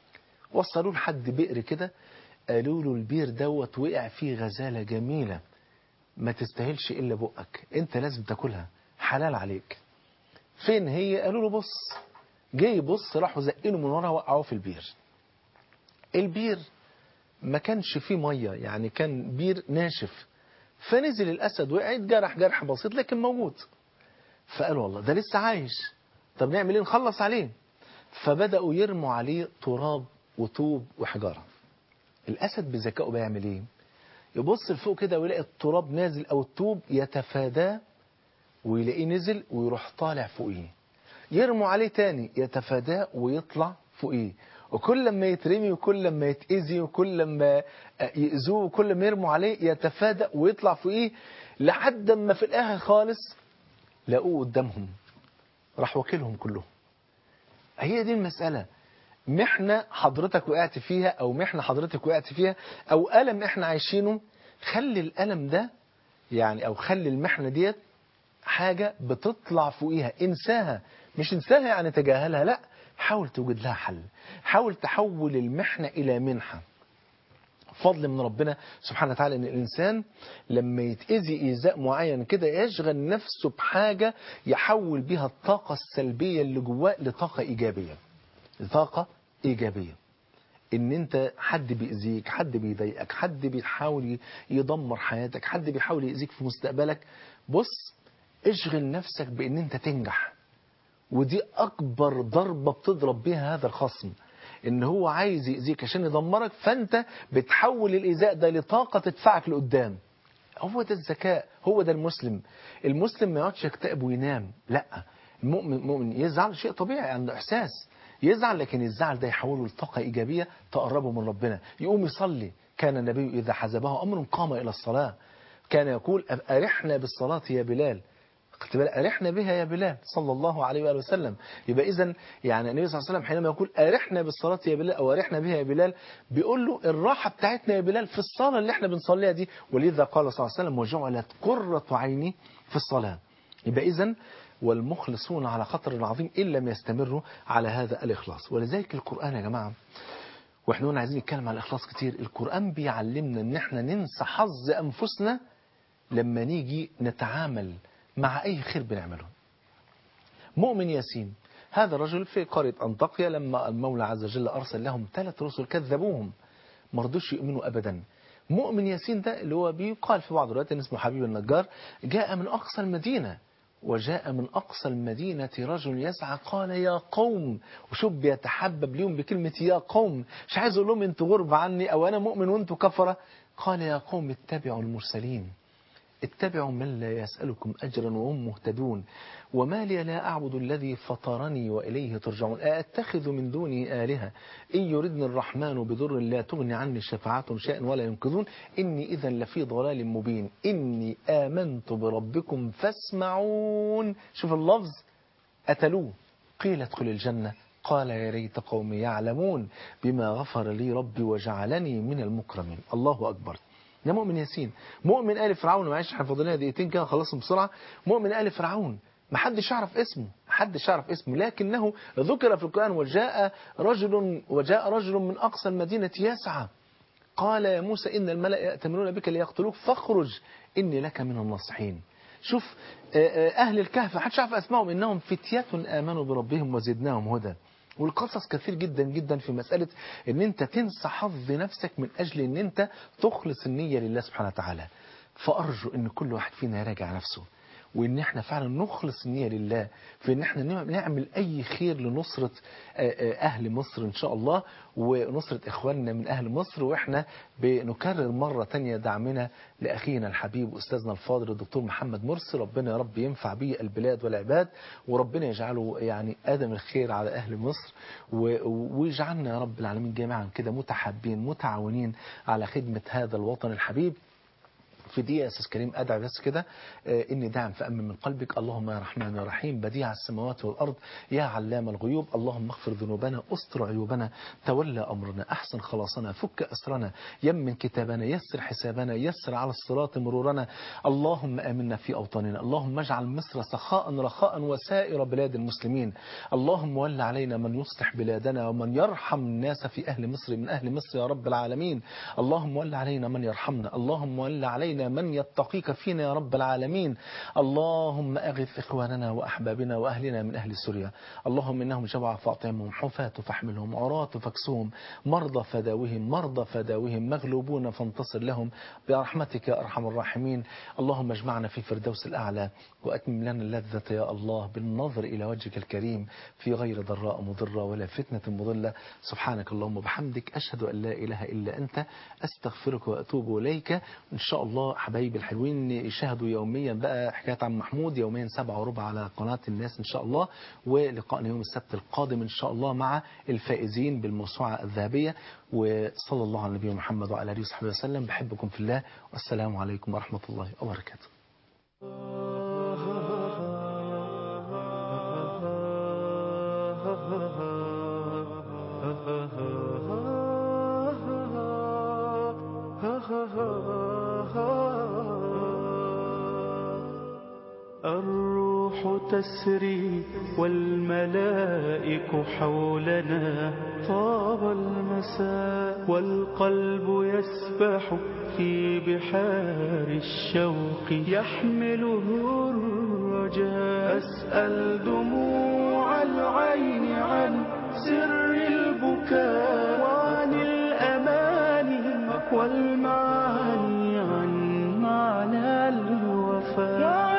وصلوه لحد بئر كده قالوا له البير دوت وقع فيه غزاله جميله ما تستاهلش الا بقك انت لازم تاكلها حلال عليك فين هي قالوا له بص جه يبص راحوا زقينه من ورا وقعوه في البير البير ما كانش فيه ميه يعني كان بير ناشف فنزل الاسد وقع جرح جرح بسيط لكن موجود فقالوا والله ده لسه عايش طب نعمل ايه نخلص عليه فبداوا يرموا عليه تراب وطوب وحجاره الاسد بذكائه بيعمل ايه يبص لفوق كده ويلاقي التراب نازل او الطوب يتفاداه ويلاقيه نزل ويروح طالع فوقيه يرموا عليه تاني يتفاداه ويطلع فوقيه وكل ما يترمي وكل ما يتأذي وكل ما يأذوه وكل ما يرموا عليه يتفادى ويطلع فوقيه لحد ما في الآخر خالص لقوه قدامهم راح واكلهم كلهم هي دي المسألة محنة حضرتك وقعت فيها أو محنة حضرتك وقعت فيها أو ألم إحنا عايشينه خلي الألم ده يعني أو خلي المحنة ديت حاجة بتطلع فوقيها انساها مش انساها يعني تجاهلها لا حاول توجد لها حل حاول تحول المحنة إلى منحة فضل من ربنا سبحانه وتعالى ان الانسان لما يتاذي ايذاء معين كده يشغل نفسه بحاجه يحول بها الطاقه السلبيه اللي جواه لطاقه ايجابيه لطاقه ايجابيه ان انت حد بيأذيك حد بيضايقك حد بيحاول يدمر حياتك حد بيحاول يأذيك في مستقبلك بص اشغل نفسك بان انت تنجح ودي اكبر ضربة بتضرب بيها هذا الخصم ان هو عايز يأذيك عشان يدمرك فانت بتحول الايذاء ده لطاقة تدفعك لقدام هو ده الذكاء هو ده المسلم المسلم ما يقعدش يكتئب وينام لا المؤمن المؤمن يزعل شيء طبيعي عنده احساس يزعل لكن الزعل ده يحوله لطاقة إيجابية تقربه من ربنا يقوم يصلي كان النبي إذا حزبه أمر قام إلى الصلاة كان يقول أرحنا بالصلاة يا بلال خدت بالك أرحنا بها يا بلال صلى الله عليه وآله وسلم يبقى إذا يعني النبي صلى الله عليه وسلم حينما يقول أرحنا بالصلاة يا بلال أو أرحنا بها يا بلال بيقول له الراحة بتاعتنا يا بلال في الصلاة اللي احنا بنصليها دي ولذا قال صلى الله عليه وسلم وجعلت قرة عيني في الصلاة يبقى إذا والمخلصون على خطر عظيم إن لم يستمروا على هذا الإخلاص ولذلك القرآن يا جماعة واحنا قلنا عايزين نتكلم عن الإخلاص كتير القرآن بيعلمنا ان احنا ننسى حظ أنفسنا لما نيجي نتعامل مع أي خير بنعمله مؤمن ياسين هذا الرجل في قرية أنطاكيا لما المولى عز وجل أرسل لهم ثلاث رسل كذبوهم ما رضوش يؤمنوا أبدا مؤمن ياسين ده اللي هو بيقال في بعض الروايات ان اسمه حبيب النجار جاء من أقصى المدينة وجاء من أقصى المدينة رجل يسعى قال يا قوم وشوف بيتحبب ليهم بكلمة يا قوم مش عايز أقول لهم أنتوا غرب عني أو أنا مؤمن وأنتوا كفرة قال يا قوم اتبعوا المرسلين اتبعوا من لا يسألكم أجرا وهم مهتدون وما لي لا أعبد الذي فطرني وإليه ترجعون أتخذ من دونه آلهة إن يردني الرحمن بضر لا تغني عني شفاعتهم شيئا ولا ينقذون إني إذا لفي ضلال مبين إني آمنت بربكم فاسمعون شوف اللفظ أتلوه قيل ادخل الجنة قال يا ريت قومي يعلمون بما غفر لي ربي وجعلني من المكرمين الله أكبر ده مؤمن ياسين مؤمن آل فرعون معلش احنا فاضل لنا دقيقتين كده خلصهم بسرعة مؤمن آل فرعون ما حدش يعرف اسمه ما حدش يعرف اسمه لكنه ذكر في القرآن وجاء رجل وجاء رجل من أقصى المدينة يسعى قال يا موسى إن الملأ يأتمرون بك ليقتلوك فاخرج إني لك من الناصحين شوف أهل الكهف ما حدش يعرف أسمائهم إنهم فتية آمنوا بربهم وزدناهم هدى والقصص كثير جدا جدا في مسألة ان انت تنسى حظ نفسك من اجل ان انت تخلص النية لله سبحانه وتعالى فارجو ان كل واحد فينا يراجع نفسه وان احنا فعلا نخلص النية لله في ان احنا نعمل اي خير لنصرة اهل مصر ان شاء الله ونصرة اخواننا من اهل مصر واحنا بنكرر مرة تانية دعمنا لاخينا الحبيب استاذنا الفاضل الدكتور محمد مرسي ربنا يا رب ينفع به البلاد والعباد وربنا يجعله يعني ادم الخير على اهل مصر ويجعلنا يا رب العالمين جميعا كده متحابين متعاونين على خدمة هذا الوطن الحبيب في دي يا استاذ كريم ادعي بس كده آه، اني داعم فامن من قلبك اللهم يا رحمن يا رحيم بديع السماوات والارض يا علام الغيوب اللهم اغفر ذنوبنا استر عيوبنا تولى امرنا احسن خلاصنا فك اسرنا يمن كتابنا يسر حسابنا يسر على الصراط مرورنا اللهم امنا في اوطاننا اللهم اجعل مصر سخاء رخاء وسائر بلاد المسلمين اللهم ول علينا من يصلح بلادنا ومن يرحم الناس في اهل مصر من اهل مصر يا رب العالمين اللهم ول علينا من يرحمنا اللهم ول علينا من يتقيك فينا يا رب العالمين اللهم أغث إخواننا وأحبابنا وأهلنا من أهل سوريا اللهم إنهم جوع فاطعمهم حفاة فاحملهم عراة فاكسوهم مرضى فداوهم مرضى فداوهم مغلوبون فانتصر لهم برحمتك يا أرحم الراحمين اللهم اجمعنا في الفردوس الأعلى وأتمم لنا اللذة يا الله بالنظر إلى وجهك الكريم في غير ضراء مضرة ولا فتنة مضلة سبحانك اللهم وبحمدك أشهد أن لا إله إلا أنت أستغفرك وأتوب إليك إن شاء الله حبايبي الحلوين يشاهدوا يوميا بقى حكاية عم محمود يوميا سبعة وربع على قناة الناس إن شاء الله ولقائنا يوم السبت القادم إن شاء الله مع الفائزين بالموسوعة الذهبية وصلى الله على نبينا محمد وعلى آله وصحبه وسلم بحبكم في الله والسلام عليكم ورحمة الله وبركاته الروح تسري والملائك حولنا طاب المساء والقلب يسبح في بحار الشوق يحمله الرجاء أسأل دموع العين عن سر البكاء وعن الأماني والمعاني عن معنى الوفاء